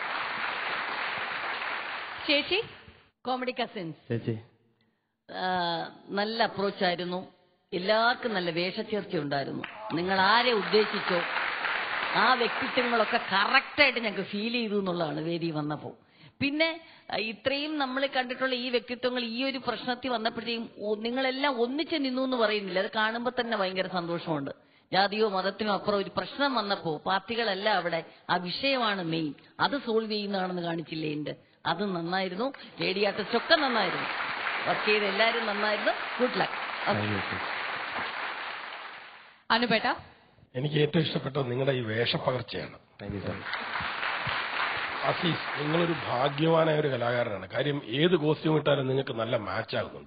ചേച്ചി കോമഡി കസിൻസ് ചേച്ചി നല്ല അപ്രോച്ചായിരുന്നു എല്ലാവർക്കും നല്ല വേഷച്ചേർച്ച ഉണ്ടായിരുന്നു നിങ്ങൾ ആരെ ഉദ്ദേശിച്ചോ ആ വ്യക്തിത്വങ്ങളൊക്കെ കറക്റ്റായിട്ട് ഞങ്ങൾക്ക് ഫീൽ ചെയ്തു എന്നുള്ളതാണ് വേദി വന്നപ്പോൾ പിന്നെ അഹ് ഇത്രയും നമ്മൾ കണ്ടിട്ടുള്ള ഈ വ്യക്തിത്വങ്ങൾ ഈ ഒരു പ്രശ്നത്തിൽ വന്നപ്പോഴത്തേക്കും ഒ- നിങ്ങളെല്ലാം ഒന്നിച്ച് നിന്നു എന്ന് പറയുന്നില്ല അത് കാണുമ്പോൾ തന്നെ ഭയങ്കര സന്തോഷമുണ്ട് ജാതിയോ മതത്തിനോ അപ്പുറം ഒരു പ്രശ്നം വന്നപ്പോ പാർട്ടികളെല്ലാം അവിടെ ആ വിഷയമാണ് മെയിൻ അത് സോൾവ് ചെയ്യുന്നതാണെന്ന് കാണിച്ചില്ലേ എന്റെ അത് നന്നായിരുന്നു ലേഡി ആർട്ടിസ്റ്റ് ഒക്കെ നന്നായിരുന്നു വർക്ക് ചെയ്ത എല്ലാവരും നന്നായിരുന്നു ഗുഡ് ലക്ക് അനുപേട്ട എനിക്ക് ഏറ്റവും ഇഷ്ടപ്പെട്ടത് നിങ്ങളുടെ ഈ വേഷപ്പകർച്ചയാണ് താങ്ക് യു സാർ അസീസ് നിങ്ങളൊരു ഭാഗ്യവാനായ ഒരു കലാകാരനാണ് കാര്യം ഏത് കോസ്റ്റ്യൂം ഇട്ടാലും നിങ്ങൾക്ക് നല്ല മാച്ച് ആകുന്നുണ്ട്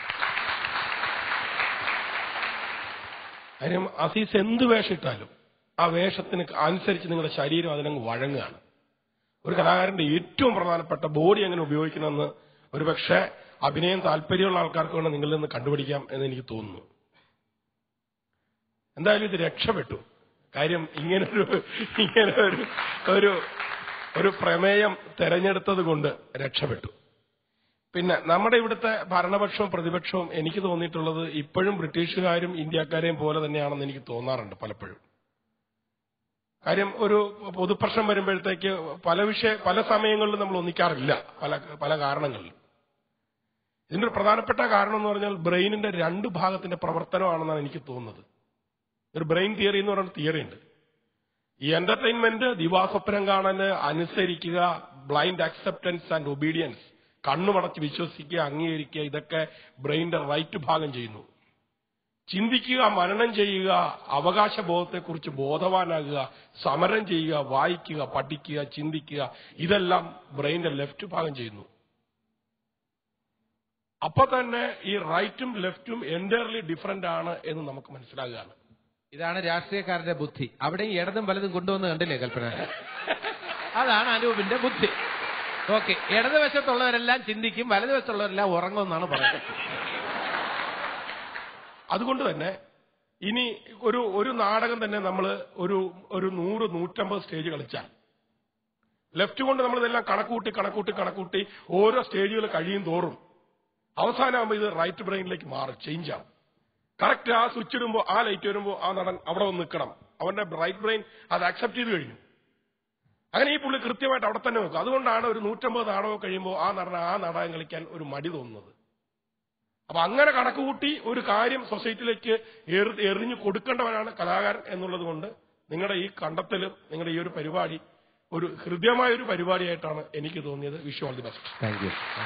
കാര്യം അസീസ് എന്ത് വേഷം ഇട്ടാലും ആ വേഷത്തിന് അനുസരിച്ച് നിങ്ങളുടെ ശരീരം അതിനങ്ങ് വഴങ്ങുകയാണ് ഒരു കലാകാരന്റെ ഏറ്റവും പ്രധാനപ്പെട്ട ബോഡി എങ്ങനെ ഉപയോഗിക്കണമെന്ന് ഒരുപക്ഷെ അഭിനയം താല്പര്യമുള്ള ആൾക്കാർക്ക് വേണം നിങ്ങളിൽ നിന്ന് കണ്ടുപിടിക്കാം എന്ന് എനിക്ക് തോന്നുന്നു എന്തായാലും ഇത് രക്ഷപ്പെട്ടു കാര്യം ഇങ്ങനൊരു ഇങ്ങനെ ഒരു ഒരു ഒരു പ്രമേയം തെരഞ്ഞെടുത്തത് കൊണ്ട് രക്ഷപ്പെട്ടു പിന്നെ നമ്മുടെ ഇവിടുത്തെ ഭരണപക്ഷവും പ്രതിപക്ഷവും എനിക്ക് തോന്നിയിട്ടുള്ളത് ഇപ്പോഴും ബ്രിട്ടീഷുകാരും ഇന്ത്യക്കാരെയും പോലെ തന്നെയാണെന്ന് എനിക്ക് തോന്നാറുണ്ട് പലപ്പോഴും കാര്യം ഒരു പൊതുപ്രശ്നം വരുമ്പോഴത്തേക്ക് പല വിഷയ പല സമയങ്ങളിലും നമ്മൾ ഒന്നിക്കാറില്ല പല പല കാരണങ്ങളിലും ഇതിന്റെ ഒരു പ്രധാനപ്പെട്ട കാരണം എന്ന് പറഞ്ഞാൽ ബ്രെയിനിന്റെ രണ്ട് ഭാഗത്തിന്റെ പ്രവർത്തനമാണെന്നാണ് എനിക്ക് തോന്നുന്നത് ഒരു ബ്രെയിൻ തിയറി എന്ന് പറയുന്ന തിയറി ഉണ്ട് ഈ എന്റർടൈൻമെന്റ് ദിവാസ്വപ്നം കാണല് അനുസരിക്കുക ബ്ലൈൻഡ് അക്സെപ്റ്റൻസ് ആൻഡ് ഒബീഡിയൻസ് കണ്ണുമടച്ച് വിശ്വസിക്കുക അംഗീകരിക്കുക ഇതൊക്കെ ബ്രെയിനിന്റെ റൈറ്റ് ഭാഗം ചെയ്യുന്നു ചിന്തിക്കുക മനനം ചെയ്യുക അവകാശബോധത്തെക്കുറിച്ച് ബോധവാനാകുക സമരം ചെയ്യുക വായിക്കുക പഠിക്കുക ചിന്തിക്കുക ഇതെല്ലാം ബ്രെയിനിന്റെ ലെഫ്റ്റ് ഭാഗം ചെയ്യുന്നു അപ്പൊ തന്നെ ഈ റൈറ്റും ലെഫ്റ്റും എൻറ്റയർലി ഡിഫറന്റ് ആണ് എന്ന് നമുക്ക് മനസ്സിലാകുകയാണ് ഇതാണ് രാഷ്ട്രീയക്കാരുടെ ബുദ്ധി അവിടെ ഈ ഇടതും വലതും കൊണ്ടുവന്ന് കണ്ടില്ലേ കൽപ്പന അതാണ് അനൂപിന്റെ ബുദ്ധി ഓക്കെ ഇടതുവശത്തുള്ളവരെല്ലാം ചിന്തിക്കും വലതുവശത്തുള്ളവരെല്ലാം ഉറങ്ങുമെന്നാണ് പറയുന്നത് അതുകൊണ്ട് തന്നെ ഇനി ഒരു ഒരു നാടകം തന്നെ നമ്മൾ ഒരു ഒരു നൂറ് നൂറ്റമ്പത് സ്റ്റേജ് കളിച്ചാൽ ലെഫ്റ്റ് കൊണ്ട് നമ്മൾ ഇതെല്ലാം കണക്കൂട്ടി കണക്കൂട്ടി കണക്കൂട്ടി ഓരോ സ്റ്റേജുകൾ കഴിയും തോറും അവസാനമാകുമ്പോൾ ഇത് റൈറ്റ് ബ്രെയിനിലേക്ക് മാറും ചേഞ്ച് ആവും കറക്റ്റ് ആ സ്വിച്ച് ഇടുമ്പോൾ ആ ലൈറ്റ് വരുമ്പോൾ ആ നടൻ അവിടെ വന്ന് നിൽക്കണം അവന്റെ റൈറ്റ് ബ്രെയിൻ അത് അക്സെപ്റ്റ് ചെയ്ത് കഴിഞ്ഞു അങ്ങനെ ഈ പുള്ളി കൃത്യമായിട്ട് അവിടെ തന്നെ വെക്കും അതുകൊണ്ടാണ് ഒരു നൂറ്റമ്പത് നാടകം കഴിയുമ്പോൾ ആ നടൻ ആ നാടകം കളിക്കാൻ ഒരു മടി തോന്നുന്നത് അപ്പൊ അങ്ങനെ കണക്കുകൂട്ടി ഒരു കാര്യം സൊസൈറ്റിയിലേക്ക് എറി- എറിഞ്ഞു കൊടുക്കേണ്ടവനാണ് കലാകാരൻ എന്നുള്ളത് കൊണ്ട് നിങ്ങളുടെ ഈ കണ്ടെത്തലും നിങ്ങളുടെ ഈ ഒരു പരിപാടി ഒരു ഹൃദ്യമായ ഒരു പരിപാടിയായിട്ടാണ് എനിക്ക് തോന്നിയത് wish you all the best thank you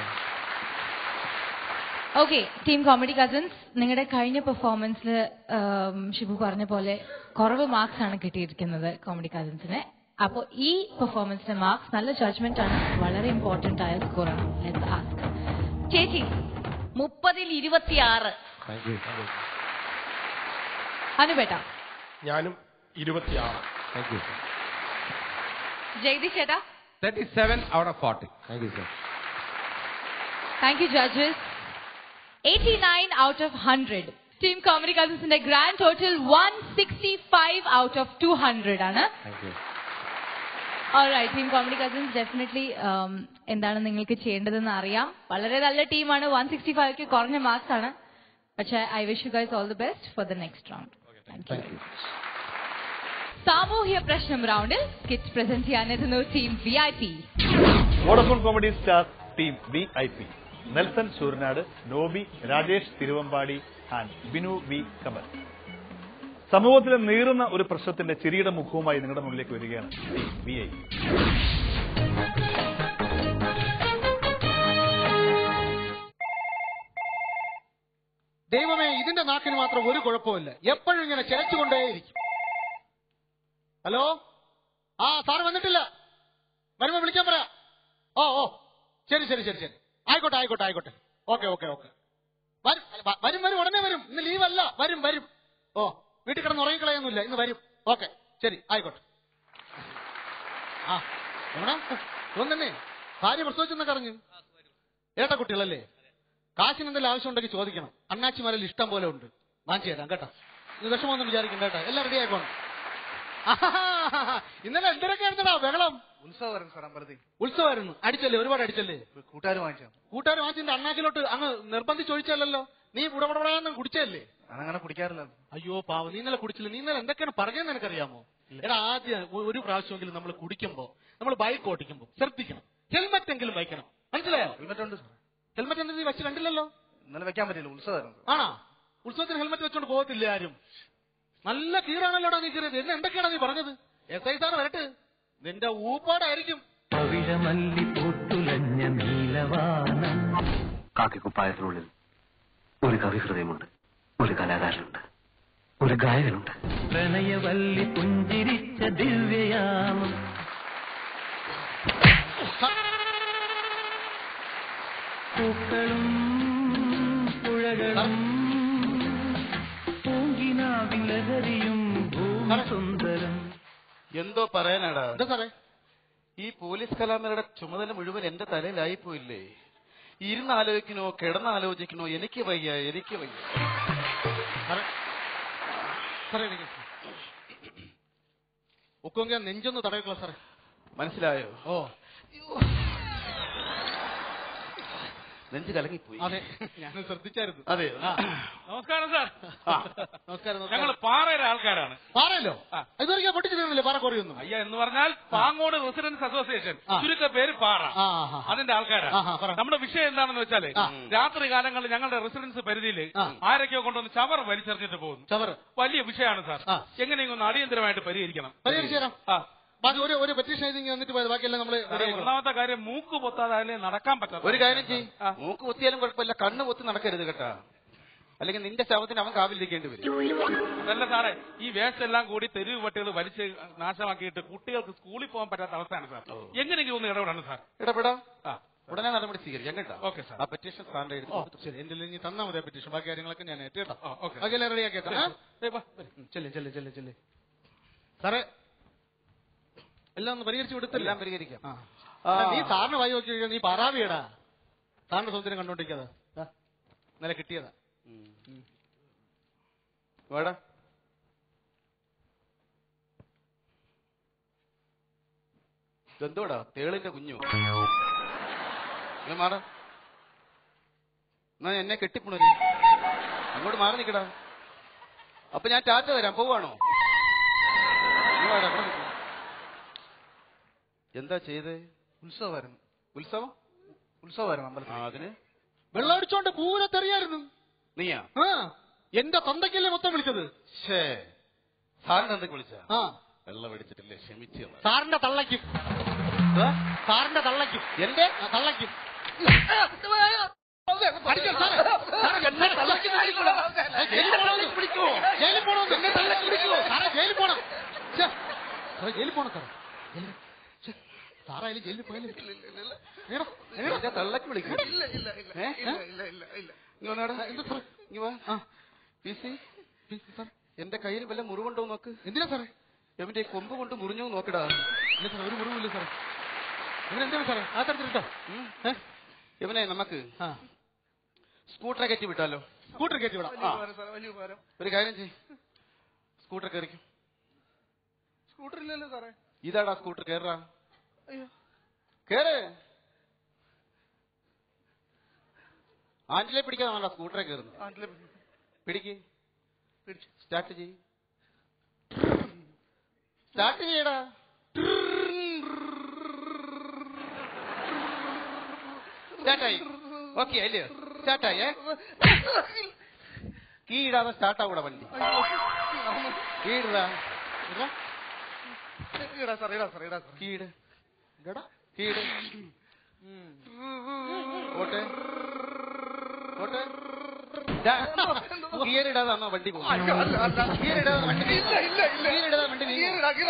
okay team comedy cousins നിങ്ങളുടെ കഴിഞ്ഞ പെർഫോമൻസിൽ ഷിബു പറഞ്ഞ പോലെ കുറവ് മാർക്സ് ആണ് കിട്ടിയിരിക്കുന്നത് കോമഡി കസിൻസിന് അപ്പോൾ ഈ പെർഫോമൻസിന്റെ മാർക്സ് നല്ല ജഡ്ജ്മെന്റ് ആണ് വളരെ ഇമ്പോർട്ടന്റ് ആയ സ്കോറാണ് ലെറ്റ്സ് ആസ്ക് ചേച്ചി മുപ്പതിൽ ഇരുപത്തിയാറ് താങ്ക് യു അനുപേട്ട ഞാനും ഇരുപത്തിയാറ് താങ്ക് യു ജഗദീഷ് ചേട്ടാ thirty seven out of forty thank you sir thank you judges eighty nine out of hundred team comedy കസിൻസിന്റെ grand total one sixty five out of two hundred ആണ് thank you alright team comedy cousins definitely എന്താണ് നിങ്ങൾക്ക് ചെയ്യേണ്ടതെന്ന് അറിയാം വളരെ നല്ല ടീമാണ് വൺ സിക്സ്റ്റി ഫൈവ് കുറഞ്ഞ മാർക്സ് ആണ് പക്ഷേ I wish you guys all the best for the next round thank you സാമൂഹ്യ പ്രശ്നം റൗണ്ടിൽ സ്കിറ്റ് പ്രസന്റ് ചെയ്യാനെത്തുന്നു team V I P Vodafone comedy stars team V I P Nelson Sooranad Noby Rajesh Thiruvambadi and Binu V Kamal സമൂഹത്തിലെ നീറുന്ന ഒരു പ്രശ്നത്തിന്റെ ചിരിയുടെ മുഖവുമായി നിങ്ങളുടെ മുന്നിലേക്ക് വരികയാണ് ടീം വി ഐ പി ദൈവമേ ഇതിന്റെ നാക്കിന് മാത്രം ഒരു കുഴപ്പമില്ല എപ്പോഴും ഇങ്ങനെ ചിലച്ചുകൊണ്ടേയിരിക്കും ഹലോ ആ സാറ് വന്നിട്ടില്ല വരുമ്പോ വിളിക്കാൻ പറയാ ഓ ഓ ശരി ശരി ശരി ശരി ആയിക്കോട്ടെ ആയിക്കോട്ടെ ആയിക്കോട്ടെ ഓക്കെ ഓക്കെ ഓക്കെ വരും അല്ല, വ- വരും വരും ഉടനെ വരും ഇന്ന് ലീവല്ല വരും വരും ഓ വീട്ടിൽ കിടന്ന് ഉറങ്ങിക്കളയൊന്നുമില്ല ഇന്ന് വരും ഓക്കെ ശരി ആയിക്കോട്ടെ ആ എവിടെ തോന്നന്നെ ഭാര്യ പ്രസവിച്ചെന്നൊക്കെ അറിഞ്ഞു ഏട്ട കുട്ടികളല്ലേ കാശിന് എന്തെങ്കിലും ആവശ്യമുണ്ടെങ്കിൽ ചോദിക്കണം അണ്ണാച്ചിമാരിൽ ഇഷ്ടം പോലെ ഉണ്ട് വാങ്ങിച്ചു തരാം കേട്ടോ ഇത് വിഷമമൊന്നും വിചാരിക്കണ്ട കേട്ടോ എല്ലാം റെഡി ആയിക്കോണം ആഹാഹാഹാ. ഇന്നലെ എന്തിനൊക്കെയായിരുന്നടാ ബഹളം ഉത്സവമായിരുന്നു സാർ അമ്പലത്തിൽ ഉത്സവമായിരുന്നു അടിച്ചല്ലേ ഒരുപാട് അടിച്ചല്ലേ കൂട്ടുകാർ വാങ്ങിച്ചു കൂട്ടുകാർ വാങ്ങിച്ചിന്റെ അണ്ണാക്കിലോട്ട് അങ്ങ് നിർബന്ധിച്ച് ഒഴിച്ചല്ലോ നീ ഉടപടപടാന്ന് കുടിച്ചല്ലേ അങ്ങനെ കുടിക്കാറില്ല അയ്യോ പാവം നീ ഇന്നലെ കുടിച്ചില്ല നീ ഇന്നലെ എന്തൊക്കെയാണ് പറഞ്ഞതെന്ന് എനിക്കറിയാമോ എടാ ആദ്യം ഒ- ഒരു പ്രാവശ്യമെങ്കിലും നമ്മൾ കുടിക്കുമ്പോ നമ്മൾ ബൈക്ക് ഓടിക്കുമ്പോ ശ്രദ്ധിക്കണം ഹെൽമെറ്റ് എങ്കിലും വയ്ക്കണം മനസ്സിലായോ ഹെൽമെറ്റ് ഉണ്ട് ഹെൽമെറ്റ് എന്താ നീ വെച്ച് കണ്ടില്ലല്ലോ ഇന്നലെ വെക്കാൻ പറ്റില്ല ഉത്സവമായിരുന്നു ആണോ ഉത്സവത്തിന് ഹെൽമെറ്റ് വെച്ചോണ്ട് പോകത്തില്ല ആരും നല്ല കീറാണല്ലോടാ നീ കീറിയത് എന്നെ എന്തൊക്കെയാണ് നീ പറഞ്ഞത് എസ് ഐ സാർ വരട്ടെ നിന്റെ ഊപ്പാടായിരിക്കും പവിഴമല്ലി പൂത്തുലഞ്ഞ നീലവാനം കാക്കിക്കുപ്പായത്തിനുള്ളിൽ ഒരു കവി ഹൃദയമുണ്ട് ഒരു കലാകാരനുണ്ട് ഒരു ഗായകനുണ്ട് പ്രണയവല്ലി പുഞ്ചിരിച്ച ദിവ്യയാമം പൂക്കളും പുഴകളും പൂങ്കിനാവിൻ ലഹരിയും ഭൂസുന്ദരം എന്തോ പറയാനാടാ എന്താ സാറേ ഈ പോലീസ് കലാമേളയുടെ ചുമതല മുഴുവൻ എന്റെ തലയിലായി പോയില്ലേ ഇരുന്ന് ആലോചിക്കണോ കിടന്ന് ആലോചിക്കണോ എനിക്ക് വയ്യ എനിക്ക് വയ്യ സാറേ എനിക്ക് ഒക്കുമെങ്കിൽ നെഞ്ചൊന്ന് തടയിക്കോ സാറേ മനസ്സിലായോ ഓ നെഞ്ച് കലങ്ങിപ്പോയി അതെ ഞാൻ ശ്രദ്ധിച്ചായിരുന്നു അതെ ആ. നമസ്കാരം സാർ നമസ്കാരം ഞങ്ങൾ പാറയുടെ ആൾക്കാരാണ് പാറയല്ലോ ഇതുവരെ പൊട്ടിച്ചിരുന്നില്ലേ പാറ കുറയൊന്നും അയ്യ എന്ന് പറഞ്ഞാൽ പാങ്ങോട് റെസിഡൻസ് അസോസിയേഷൻ ചുരുക്ക പേര് പാറ ആ, ആ. അതിന്റെ ആൾക്കാരാണ് ആ, ആ, പറ. നമ്മുടെ വിഷയം എന്താണെന്ന് വെച്ചാല് രാത്രി കാലങ്ങളിൽ ഞങ്ങളുടെ റെസിഡൻസ് പരിധിയിൽ ആരൊക്കെയോ കൊണ്ടുവന്ന് ചവർ വലിച്ചെറിഞ്ഞിട്ട് പോകുന്നു ചവർ വലിയ വിഷയമാണ് സാർ എങ്ങനെയെങ്കിലും ഒന്ന് അടിയന്തരമായിട്ട് പരിഹരിക്കണം പരിഹരിച്ചു തരാം ബാക്കി ഒരു ഒരു പെറ്റീഷൻ എഴുതി വന്നിട്ട് പോയത് ബാക്കിയെല്ലാം നമ്മള് സാറേ, ഒന്നാമത്തെ കാര്യം മൂക്ക് പൊത്താതെ അതിനെ നടക്കാൻ പറ്റാത്ത ഒരു കാര്യം ചെയ്യ് മൂക്ക് പൊത്തിയാലും കുഴപ്പമില്ല കണ്ണ് പൊത്തി നടക്കരുത് കേട്ടാ അല്ലെങ്കിൽ നിന്റെ ശവത്തിന് അവൻ കാവിലിരിക്കേണ്ടി വരും അതല്ല സാറേ ഈ വേസ്റ്റ് എല്ലാം കൂടി തെരുവ് പട്ടികൾ വലിച്ച് നാശമാക്കിയിട്ട് കുട്ടികൾക്ക് സ്കൂളിൽ പോകാൻ പറ്റാത്ത അവസ്ഥയാണ് സാർ എങ്ങനെയെങ്കിലും ഒന്ന് ഇടപെടണം സാർ ഇടപെടാ ഉടനെ നടപടി സ്വീകരിക്കാം കേട്ടോ ഓക്കെ സാർ ആ പെറ്റീഷൻ സാറിന്റെ ഓ എഴുതി ശരി എന്റെ ഇനി തന്നാ മതി പെറ്റീഷൻ ബാക്കി കാര്യങ്ങളൊക്കെ ഞാൻ ഏറ്റു കേട്ടോ ഓക്കെ ബാക്കിയെല്ലാം റെഡിയാക്കി ശരി. ഏയ് വാ, വരൂ. ചെല്ലേ ചെല്ലേ ചെല്ലേ ചെല്ലേ സാറേ എല്ലാം ഒന്ന് പരിഹരിച്ചു കൊടുത്തില്ല എല്ലാം പരിഹരിക്കാം ആ. നീ സാറിന് വായി നോക്കി കഴിഞ്ഞാൽ നീ പാറാവിയടാ സാറിന്റെ സൗന്ദര്യം കണ്ടോണ്ടിരിക്കാതെ ഇന്നലെ കിട്ടിയതാ വേടാ ഇതെന്തോടാ തേളിന്റെ കുഞ്ഞു ഇങ്ങ് മാറ എന്നാ എന്നെ കെട്ടിപ്പുണരി അങ്ങോട്ട് മാറി നിക്കടാ അപ്പൊ ഞാൻ ടാറ്റ തരാം പോവാണോ ഇങ്ങ് വാടാ, ഇവിടെ നിക്ക്. എന്താ ചെയ്തേ ഉത്സവമായിരുന്നു ഉത്സവം ഉത്സവമായിരുന്നു ആ, അമ്പലത്തിൽ അതിന് വെള്ളമടിച്ചോണ്ട് പൂരത്തെറിയായിരുന്നു നീയാ ആ എന്റെ തന്തയ്ക്കല്ലേ മൊത്തം വിളിച്ചത് ഷേ സാറിന് എന്തൊക്കെ വിളിച്ച ആ വെള്ളം അടിച്ചിട്ടില്ലേ ക്ഷമിച്ചു സാറിന്റെ തള്ളയ്ക്കും സാറിന്റെ തള്ളയ്ക്കും എന്റെ തള്ളയ്ക്കും ജയിലിൽ പോണം സാറേ ജയിലിൽ പോണം ഛെ, സാറേ ജയിലിൽ പോണം സാറേ ജയിലിൽ- ഛെ, സാറായാലും ജയിലിൽ പോയാലും എടാ, എടാ. എന്റെ തള്ളക്ക് വിളിക്കും ഏ? ഇങ്ങ് വന്നെടാ. ഇങ്ങ് വാ. പി സി, എന്റെ കയ്യിൽ വല്ല മുറിവുണ്ടോ നോക്ക് എന്തിനാ സാറേ എവന്റെ ഈ കൊമ്പ് കൊണ്ട് മുറിഞ്ഞോ നോക്കടാ ഇല്ല സാറേ ഒരു മുറിവില്ല സാറേ ഇവനെന്താണ് സാറേ ആ തരത്തിലിട്ടോ ഇവനെ നമുക്ക് ആ സ്കൂട്ടറെ കയറ്റി വിട്ടാലോ സ്കൂട്ടർ കയറ്റി വിടാം ആ. ഒരു കാര്യം ചെയ് സ്കൂട്ടർ കയറിക്കും സ്കൂട്ടർ ഇല്ലല്ലോ സാറേ ഇതാടാ സ്കൂട്ടർ കയറാ അയ്യോ കേറ് ആൻഡിലെ പിടിക്കാതെ വേണ്ട സ്കൂട്ടറെ കയറുന്നു പിടിക്ക് സ്റ്റാർട്ട് ചെയ് സ്റ്റാർട്ട് ചെയ്യടാ സ്റ്റാർട്ടായി ഓക്കെ അല്ലയോ സ്റ്റാർട്ടായി കീ ഇടാതെ സ്റ്റാർട്ട് ആവൂടാ വണ്ടി കീ ഇടാ ഇടാ സാർ ഇടാ സാർ ഇടാ സാർ കീ ഇട് കീ ഇട് പോട്ടെ പോട്ടെ ഗിയർ ഇടാതാണോ വണ്ടി പോകുന്നത് ഗിയർ ഇടാതെ വണ്ടി ഗിയർ ഇടാതെ വണ്ടി നീങ്ങും.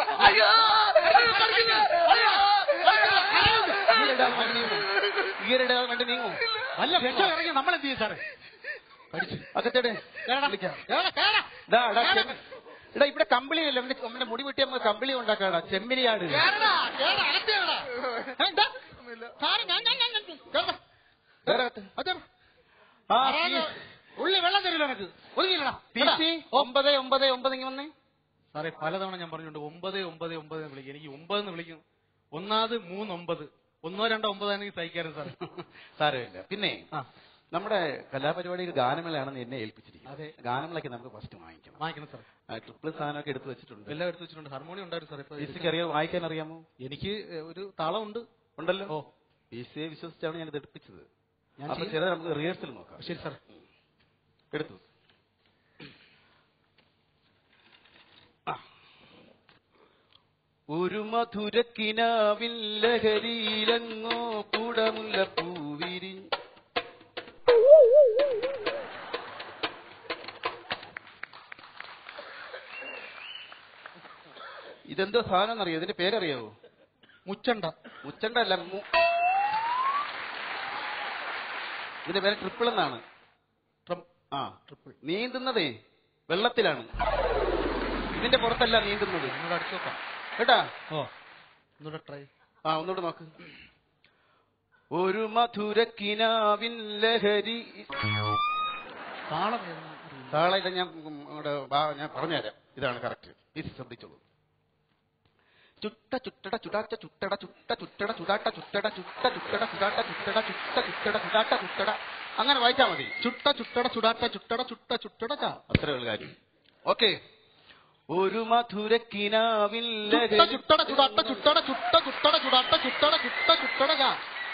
ഗിയർ ഇടാതെ വണ്ടി നീങ്ങും. ഗിയർ ഇടാതെ വണ്ടി നീങ്ങും വല്ല വിഷം ഇറങ്ങി നമ്മൾ എന്ത് ചെയ്യും സാറേ അകത്തേടെ വിളിക്കാം ഡാ, ഡാ, ചെമ്മ- എടാ ഇവിടെ കമ്പിളിയല്ല ഇവന്റെ ഇവന്റെ മുടി വെട്ടി നമുക്ക് കമ്പിളി ഉണ്ടാക്കാടാ ചെമ്മിലിയാട് ആ, ഉള്ളി വെള്ളം തരില്ല എനിക്ക് ഒതുങ്ങിയില്ലടാ പി സി ഒമ്പത് ഒമ്പത് ഒമ്പത് ഇങ്ങനെ വന്നേ സാറേ പലതവണ ഞാൻ പറഞ്ഞിട്ടുണ്ട് ഒമ്പത് ഒമ്പത് ഒമ്പത് എന്ന് വിളിക്കും എനിക്ക് ഒമ്പത് എന്ന് വിളിക്കും ഒന്നാമത് മൂന്ന് ഒമ്പത് ഒന്നോ രണ്ടോ ഒമ്പതാണെങ്കിൽ സഹിക്കാറുണ്ട് സാറേ സാരമില്ല പിന്നെ ആ. നമ്മുടെ കലാപരിപാടിയിൽ ഗാനമേളയാണെന്ന് എന്നെ ഏൽപ്പിച്ചിരിക്കുന്നത് അതെ. ഗാനമേളയ്ക്ക് നമുക്ക് ഫസ്റ്റ് വാങ്ങിക്കണം വാങ്ങിക്കണം സാറേ ആ, ട്രിപ്പിൾ സാധനമൊക്കെ എടുത്തു വെച്ചിട്ടുണ്ട് എല്ലാം എടുത്ത് വെച്ചിട്ടുണ്ട് ഹാർമോണിയം ഉണ്ടായിരുന്നു സാറേ ഇപ്പൊ പി സിക്ക് അറിയാമോ വായിക്കാൻ അറിയാമോ എനിക്ക് ഏ, ഒരു താളമുണ്ട് ഉണ്ടല്ലോ ഓ പി സിയെ വിശ്വസിച്ചാണ് ഞാൻ ഇത് എടുപ്പിച്ചത് ഞാൻ അപ്പൊ ചെയ്യും. ചില നമുക്ക് റിഹേഴ്സൽ നോക്കാം ശരി സാർ എടുത്തു ഒരു മധുരക്കിനാവിൻ ലഹരിയിലങ്ങോ കുടമുല്ല പൂവിരി ഇതെന്തോ സാധനം എന്നറിയോ ഇതിന്റെ പേരറിയാവോ മുച്ചണ്ട മുച്ചണ്ട അല്ല മു- ഇതിന്റെ പേര് ട്രിപ്പിൾ എന്നാണ് ആ ട്രിപ്പിൾ നീന്തുന്നതേ വെള്ളത്തിലാണ് ഇതിന്റെ പുറത്തല്ല നീന്തുന്നത് എന്നോട് അടിച്ചു നോക്കാം കേട്ടാ ഓ ഒന്നുകൂടെ ട്രൈ ആ ഒന്നുകൂടെ നോക്ക് ഒരു മധുരക്കിനാവിൻ ലഹരി താളം താളെ ഇത് ഞാൻ ഉം, ഇവിടെ വാ- ഞാൻ പറഞ്ഞുതരാം ഇതാണ് കറക്റ്റ് ഇത് ശ്രദ്ധിച്ചോളൂ ചുട്ട ചുട്ടട ചുടാട്ട ചുട്ടട ചുട്ട ചുട്ടട ചുടാട്ട ചുട്ടട ചുട്ട ചുട്ടട ചുടാട്ട ചുട്ടട ചുട്ട ചുട്ടട ചുടാട്ട ചുട്ടട അങ്ങനെ വായിച്ചാ മതി ചുട്ട ചുട്ടട ചുടാട്ട ചുട്ടട ചുട്ട ചുട്ടട ചാ അത്രേ ഉള്ള കാര്യം ഓക്കെ ഒരു മധുരക്കിനാവിൽ ചുട്ട ചുട്ടട ചുടാട്ട ചുട്ടട ചുട്ട ചുട്ടട ചുടാട്ട ചുട്ടട ചുട്ട ചുട്ടട ചാ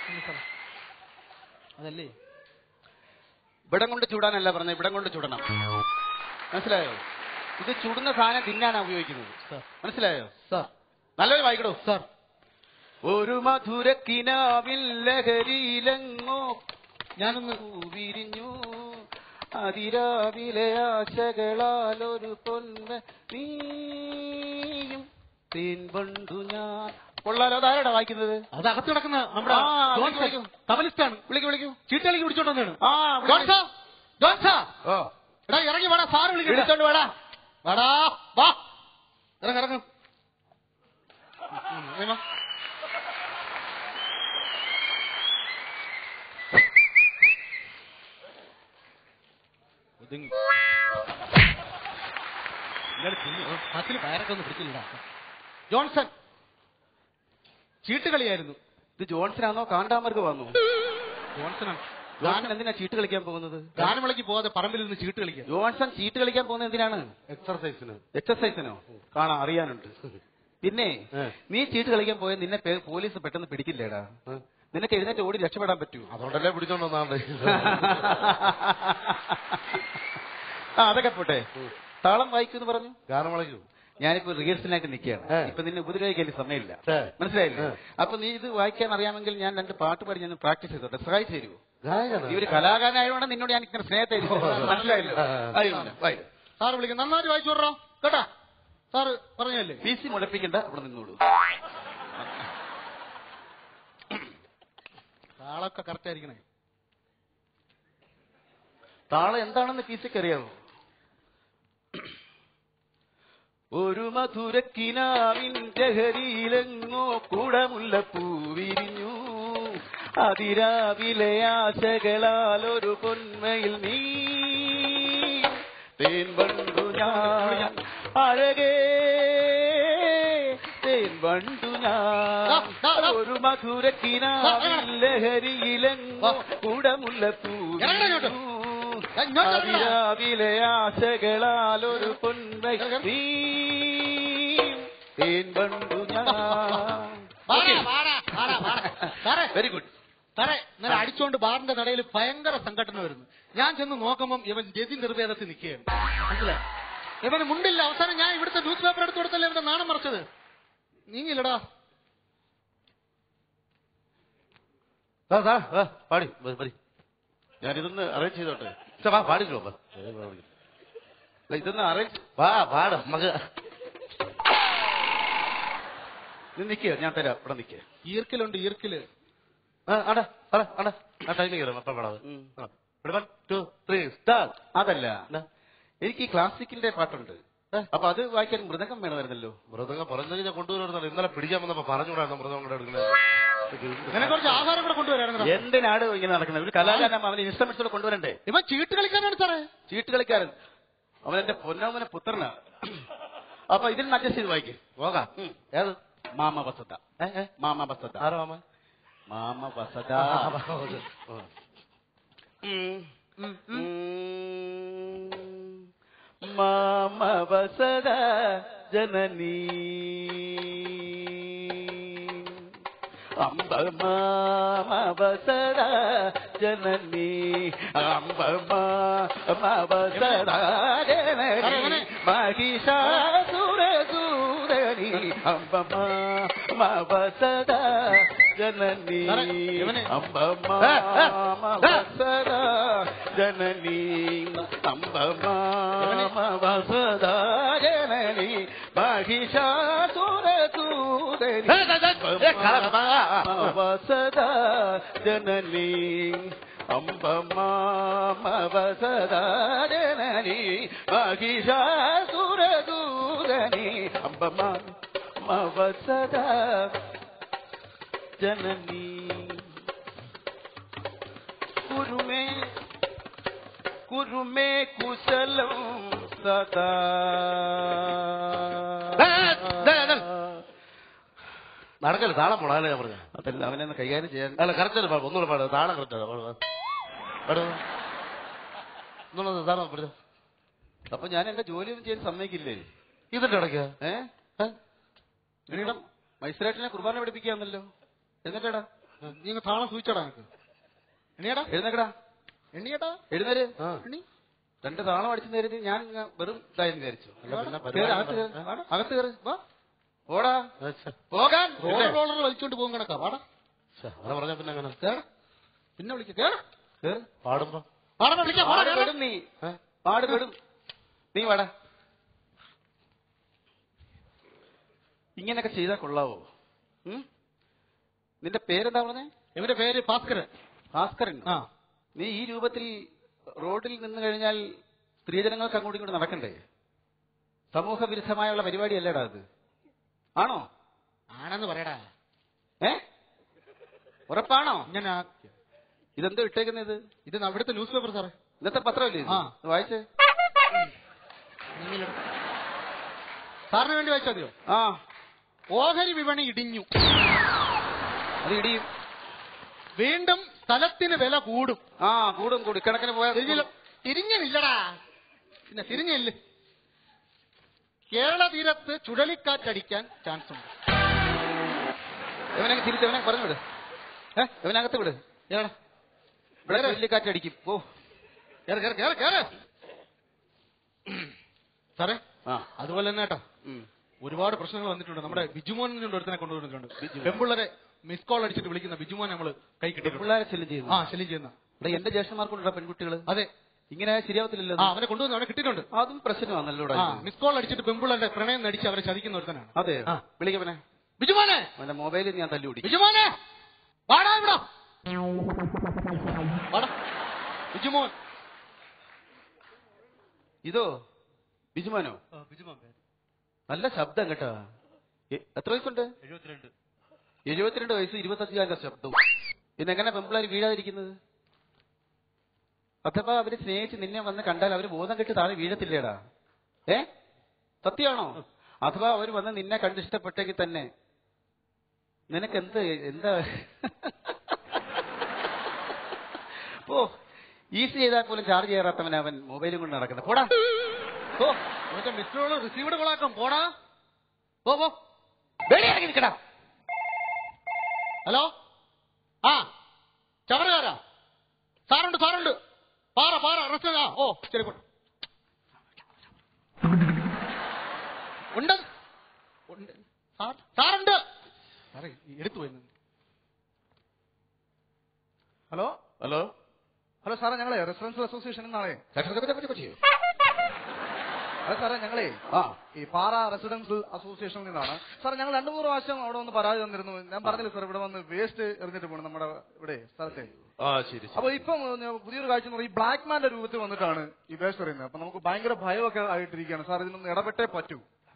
അതല്ലേ ഇവിടം കൊണ്ട് ചൂടാനല്ല പറഞ്ഞത് ഇവിടം കൊണ്ട് ചുടണം മനസ്സിലായോ ഇത് ചുടുന്ന സാധനം തിന്നാനാ ഉപയോഗിക്കുന്നത് മനസ്സിലായോ നല്ലൊരു വായിക്കടോ സാർ ഒരു മധുരക്കിനാവിൽ ലഹരിയിലെങ്ങോ ഞാനൊന്ന് വിരിഞ്ഞു അതിരാവിലെ ആശകളാൽ ഒരു പൊന്മ നീയും തേൻപണ്ടു ഞാൻ കൊള്ളാലോ അതാരടാ വായിക്കുന്നത് അത് അകത്ത് കിടക്കുന്ന നമ്മുടെ ആ, ജോൺസൺ. വിളിക്കൂ, തബലിസ്റ്റാണ് വിളിക്കൂ വിളിക്കൂ ചീട്ടളിക്ക് പിടിച്ചോണ്ടെന്നാണ് ആ ജോൺസാ ജോൺസാ ഓ എടാ ഇറങ്ങി വേടാ സാറ് വിളിക്കണ്ട വിളിച്ചോണ്ട് വേടാ വാടാ വാ ഇറങ്ങ ഇറങ്ങ അതിൽ വയറൊക്കെ ഒന്ന് പിടിച്ചില്ലടാ ജോൺസൺ ചീട്ടുകളിയായിരുന്നു ഇത് ജോൺസനാണോ കാണ്ടാമർക്ക് വന്നു ജോൺസണാണ് ജോൺസൺ എന്തിനാ ചീട്ട് കളിക്കാൻ പോകുന്നത് ഗാനമേളയ്ക്ക് പോകാതെ പറമ്പിൽ നിന്ന് ചീട്ട് കളിക്കുക ജോൺസൺ ചീട്ട് കളിക്കാൻ പോകുന്നത് എന്തിനാണ് എക്സർസൈസിന് എക്സസൈസിനോ കാണാം അറിയാനുണ്ട് പിന്നെ നീ ചീട്ട് കളിക്കാൻ പോയ നിന്നെ പേ- പോലീസ് പെട്ടെന്ന് പിടിക്കില്ലേടാ നിനക്ക് എഴുന്നേറ്റ് ഓടി രക്ഷപ്പെടാൻ പറ്റൂ അതുകൊണ്ടല്ലേ പിടിച്ചോണ്ട് വന്നാണ്ട് ആ അതൊക്കെ പോട്ടെ താളം വായിക്കുമെന്ന് പറഞ്ഞു ഗാനം വിളിക്കൂ ഞാനിപ്പോ റിഹേഴ്സലിനായിട്ട് നിൽക്കുകയാണ് ഇപ്പൊ നിന്നെ ഉപദ്രവിക്കാൻ എനിക്ക് സമയമില്ല മനസ്സിലായില്ലേ അപ്പൊ നീ ഇത് വായിക്കാൻ അറിയാമെങ്കിൽ ഞാൻ രണ്ട് പാട്ട് പാടി ഞാൻ പ്രാക്ടീസ് ചെയ്തോട്ടെ സഹായിച്ചു തരുമോ നീ ഒരു കലാകാരനായതുകൊണ്ട് നിന്നോട് ഞാൻ ഇങ്ങനെ സ്നേഹത്തെ മനസ്സിലായില്ലോ ആയിക്കോട്ടെ, വായി. സാറ് വിളിക്കും നന്നായിട്ട് വായിച്ചു വിടറോ കേട്ടാ സാറ് പറഞ്ഞല്ലേ പി സി മുഴപ്പിക്കണ്ട അവിടെ നിന്നോളൂ ആളൊക്കെ കറക്റ്റ് ആയിരിക്കണേ താളം എന്താണെന്ന് പി സിക്ക് അറിയാമോ ഒരു മധുരക്കിനാവിൻ ജഹരിയിലെങ്ങോ കുടമുല്ല പൂവിരിഞ്ഞു അതിരാവിലെ ആശകളാൽ ഒരു പൊന്മയിൽ നീ തേൻ വണ്ടു ഞാൻ അഴകേ തേൻ വണ്ടു ഞാൻ ഒരു മധുരക്കിനാവിൻ ലഹരിയിലെങ്ങോ കുടമുല്ല പൂവിരിഞ്ഞു അതിരാവിലെ ആശകളാൽ ഒരു പൊന്മൈ നീ തേൻ വണ്ടു സാറേ വെരി ഗുഡ് സാറേ ഇന്നലെ അടിച്ചോണ്ട് ബാറിന്റെ നടയിൽ ഭയങ്കര സംഘടന വരുന്നു ഞാൻ ചെന്ന് നോക്കുമ്പം ഇവൻ രതി നിർവേദത്തിൽ നിൽക്കുകയാണ് മനസ്സിലായി ഇവന് മുണ്ടില്ല അവസാനം ഞാൻ ഇവിടുത്തെ ന്യൂസ് പേപ്പർ എടുത്തു കൊടുത്തല്ലേ ഇവന്റെ നാണം മറച്ചത് നീങ്ങില്ലടാ പാടി മതി ഞാനിതൊന്ന് അറേഞ്ച് ചെയ്തോട്ടെ ഛെ, വാ പാടിക്കോ വാ. അല്ല, ഇതൊന്ന് അറേഞ്ച് വാ പാട നമുക്ക് നീ നിക്കുക ഞാൻ തരാം ഇവിടെ നിക്കുക ഈർക്കിലുണ്ട് ഈർക്കില് ആ ടൈമിൽ കയറാം അപ്പം പാടാതെ ടു ത്രീ സ്റ്റാർ അതല്ല എനിക്ക് ഈ ക്ലാസിക്കിന്റെ പാട്ടുണ്ട് അപ്പൊ അത് വായിക്കാൻ മൃദംഗം വേണമായിരുന്നല്ലോ മൃദംഗം പറഞ്ഞു ഞാൻ കൊണ്ടുവരുന്നത് ഇന്നലെ പിടിക്കാൻ വന്നപ്പോ പറഞ്ഞുകൂടായിരുന്നു മൃദംഗം കൂടെ എടുക്കുന്നത് ഇങ്ങനെ കുറച്ച് ആഹാരം കൂടെ കൊണ്ടുവരായിരുന്നു എന്തിനാണ് ഇങ്ങനെ നടക്കുന്നത് ഒരു കലാകാരൻ അവന് ഇൻസ്ട്രുമെന്റ്സ് കൂടെ കൊണ്ടുവരണ്ടേ ഇവൻ ചീട്ട് കളിക്കാനാണ് സാറേ ചീട്ട് കളിക്കാരൻ അവൻ എന്റെ പൊന്നവനെ പുത്രനാ അപ്പൊ ഇതിൽ അഡ്ജസ്റ്റ് ചെയ്ത് വായിക്കും പോകാം ഏത് മാമ വസത മാമ വസത ആരോ മാമ മാമ വസത മാമ വസത ജനനീ അംബ മാമ വസത ജനനീ അംബ മാമ വസത ജനനീ മഹിഷാസുരസൂരണി അംബ മാമ വസത ജനനീ അംബ മാമ വസത ജനനീ അംബ മാമ വസത ജനനീ മഹിഷാസുരസൂരണി വസത ജനനീ അംബ മാമ വസത ജനനീ മഹിഷാസുരദൂരണി അംബ മാമ വസത ജനനീ കുരുമേ കുരുമേ കുശലം സദാ നടക്കല്ല താളം പോടാ ഞാൻ പറഞ്ഞ അതല്ല അവനെ ഒന്ന് കൈകാര്യം ചെയ്യാൻ അല്ല കറക്റ്റ് പാടും ഒന്നുകൂടെ പാടും താളം കറക്റ്റ് ഒന്നുള്ളത് താളം പാടുക അപ്പൊ ഞാൻ എന്റെ ജോലിയൊന്നും ചെയ്യാൻ സമ്മതിക്കില്ലേ ഇതിന്റെ ഇടയ്ക്ക് ഏ നീടം മൈസൂരേട്ടനെ കുർബാന പഠിപ്പിക്കാന്നല്ലോ എഴുന്നേറ്റടാ നീ താളം സൂചിച്ചടാ എനിക്ക് എണ്ണിയടാ എഴുന്നേക്കടാ എണ്ണിയടാ എഴുന്നേര് എണ്ണി രണ്ട് താളം അടിച്ചു നേരിട്ട് ഞാൻ ഇങ്ങ് വെറും ഇതായി വിചാരിച്ചു അല്ല, പിന്നെ കേറ്, പരിപാടി അകത്ത് കേറ്. വാടാ, അകത്ത് കയറി വാ ഓടാ പോകാൻ റോളർ റോളർ വലിച്ചോണ്ട് പോകും കണക്കാ പാടാ അങ്ങനെ പറഞ്ഞ പിന്നെ അങ്ങനെ കേറ പിന്നെ വിളിക്ക കേറ കേറ് പാടുമ്പോ പാടാ വിളിക്കാം പാടാ, പാട് കേറ്. പെടും നീ പാട് പെടും നീ വാടാ ഇങ്ങനെയൊക്കെ ചെയ്താൽ കൊള്ളാവോ ഉം? നിന്റെ പേരെന്താ പറഞ്ഞേ ഇവന്റെ പേര് ഭാസ്കരൻ ഭാസ്കരൻ ആ നീ ഈ രൂപത്തിൽ റോഡിൽ നിന്ന് കഴിഞ്ഞാൽ സ്ത്രീജനങ്ങൾക്ക് അങ്ങോട്ടും ഇങ്ങോട്ടും നടക്കണ്ടേ സമൂഹ വിരുദ്ധമായുള്ള പരിപാടിയല്ലേടാ അത് ആണോ ആണെന്ന് പറയടാ ഏ ഉറപ്പാണോ ഞാൻ ഇതെന്തോ ഇട്ടേക്കുന്നത് ഇത് അവിടുത്തെ ന്യൂസ് പേപ്പർ സാറേ ഇന്നത്തെ പത്രമല്ലേ ഇത്? ആ. ഇത് വായിച്ചേ സാറിന് വേണ്ടി വായിച്ചാൽ മതിയോ ആ ഓഹരി വിപണി ഇടിഞ്ഞു അത് ഇടിയും വീണ്ടും സ്ഥലത്തിന് വില കൂടും ആ കൂടും കൂടും ഇക്കണക്കിന് പോയാൽ തിരിഞ്ഞില്ല തിരിഞ്ഞില്ലടാ പിന്നെ തിരിഞ്ഞില്ല കേരള തീരത്ത് ചുഴലിക്കാറ്റടിക്കാൻ ചാൻസ് ഉണ്ട് ഇവനെ തിരിച്ച് ഇവനെ പറഞ്ഞു വിട് ഏ ഇവനകത്ത് വിട് ഏടാ ഇവിടെ ചുഴലിക്കാറ്റടിക്കും ഓ കേറ് കേറ് കേറ് കേറ് സാറേ ആ അതുപോലെ തന്നെ കേട്ടോ ഉം. ഒരുപാട് പ്രശ്നങ്ങൾ വന്നിട്ടുണ്ട് നമ്മുടെ ബിജുമോൻ കൊണ്ട് ഒരുത്തനെ കൊണ്ടുവന്നിട്ടുണ്ട് പെമ്പിള്ളരെ മിസ് കോൾ അടിച്ചിട്ട് വിളിക്കുന്ന ബിജുമോൻ നമ്മൾ കൈ കിട്ടി പിള്ളേരെ ശല്യം ചെയ്യുന്നു ആ ശല്യം ചെയ്യുന്ന ഇവിടെ എന്റെ ജ്യേഷ്ഠന്മാർക്കുണ്ടോ പെൺകുട്ടികൾ അതെ ഇങ്ങനെ ശരിയാവത്തില്ലല്ലോ ആ അവനെ കൊണ്ടുവന്ന് അവനെ കിട്ടിയിട്ടുണ്ട് അതും പ്രശ്നമാണല്ലോ ഇവിടെ ആ മിസ് കോൾ അടിച്ചിട്ട് പെമ്പിള്ളരുടെ പ്രണയം നടിച്ച് അവരെ ചതിക്കുന്ന ഒരുത്തനാണ് അതെ ആ. വിളിക്കവനെ ബിജുമോനെ അവന്റെ മൊബൈലിൽ ഞാൻ തല്ലുപിടി ബിജുമോനെ വാടാ ഇവിടെ വാടാ ബിജുമോൻ ഇതോ ബിജുമാനോ ബിജുമോൻ നല്ല ശബ്ദം കേട്ടോ എ- എത്ര വയസ്സുണ്ട് എഴുപത്തിരണ്ട് എഴുപത്തിരണ്ട് വയസ്സ് ഇരുപത്തഞ്ചുകാരുടെ ശബ്ദവും പിന്നെ എങ്ങനെ പെമ്പിള്ളേർ വീഴാതിരിക്കുന്നത് അഥവാ അവര് സ്നേഹിച്ച് നിന്നെ വന്ന് കണ്ടാൽ അവര് ബോധം കെട്ട് താഴെ വീഴത്തില്ലേടാ ഏ സത്യമാണോ അഥവാ അവർ വന്ന് നിന്നെ കണ്ടിഷ്ടപ്പെട്ടെങ്കിൽ തന്നെ നിനക്ക് എന്ത് എന്താ ഓ ഈസി ചെയ്താൽ പോലും ചാർജ് ചെയ്യാറാത്തവൻ അവൻ മൊബൈലും കൊണ്ട് നടക്കുന്നത് പോടാ ഓ മറ്റേ മിസ് കോൾ റിസീവ്ഡ് കോളാക്കാം പോടാ പോ പോ വെളിയിറങ്ങി നിൽക്കടാ ഹലോ ആ ചവറുകാരാ സാറുണ്ട് സാറുണ്ട് പാറ പാറ റെസ്റ്റ് ആ ഓ ശരി പോട്ടെ ഉണ്ട് ഉണ്ട് സാർ സാറുണ്ട് സാറേ എടുത്തു പോയി ഹലോ ഹലോ ഹലോ സാറേ ഞങ്ങളെ റെസിഡൻഷ്യൽ അസോസിയേഷൻ നാളെ അതെ സാറേ ഞങ്ങളെ ആ ഈ പാറ റെസിഡൻഷ്യൽ അസോസിയേഷനിൽ നിന്നാണ് സാർ ഞങ്ങൾ രണ്ടു മൂന്ന് പ്രാവശ്യം അവിടെ വന്ന് പരാതി തന്നിരുന്നു ഞാൻ പറഞ്ഞില്ല സാർ ഇവിടെ വന്ന് വേസ്റ്റ് എറിഞ്ഞിട്ട് പോകണം നമ്മുടെ ഇവിടെ സ്ഥലത്തെ ആ ശരി അപ്പൊ ഇപ്പം ഞാൻ പുതിയൊരു കാഴ്ച എന്ന് പറഞ്ഞാൽ ഈ ബ്ലാക്ക് മാന്റെ രൂപത്തിൽ വന്നിട്ടാണ് ഈ വേസ്റ്റ് എറിയുന്നത് അപ്പൊ നമുക്ക് ഭയങ്കര ഭയമൊക്കെ ആയിട്ടിരിക്കുകയാണ് സാർ ഇതിനൊന്ന് ഇടപെട്ടേ പറ്റൂ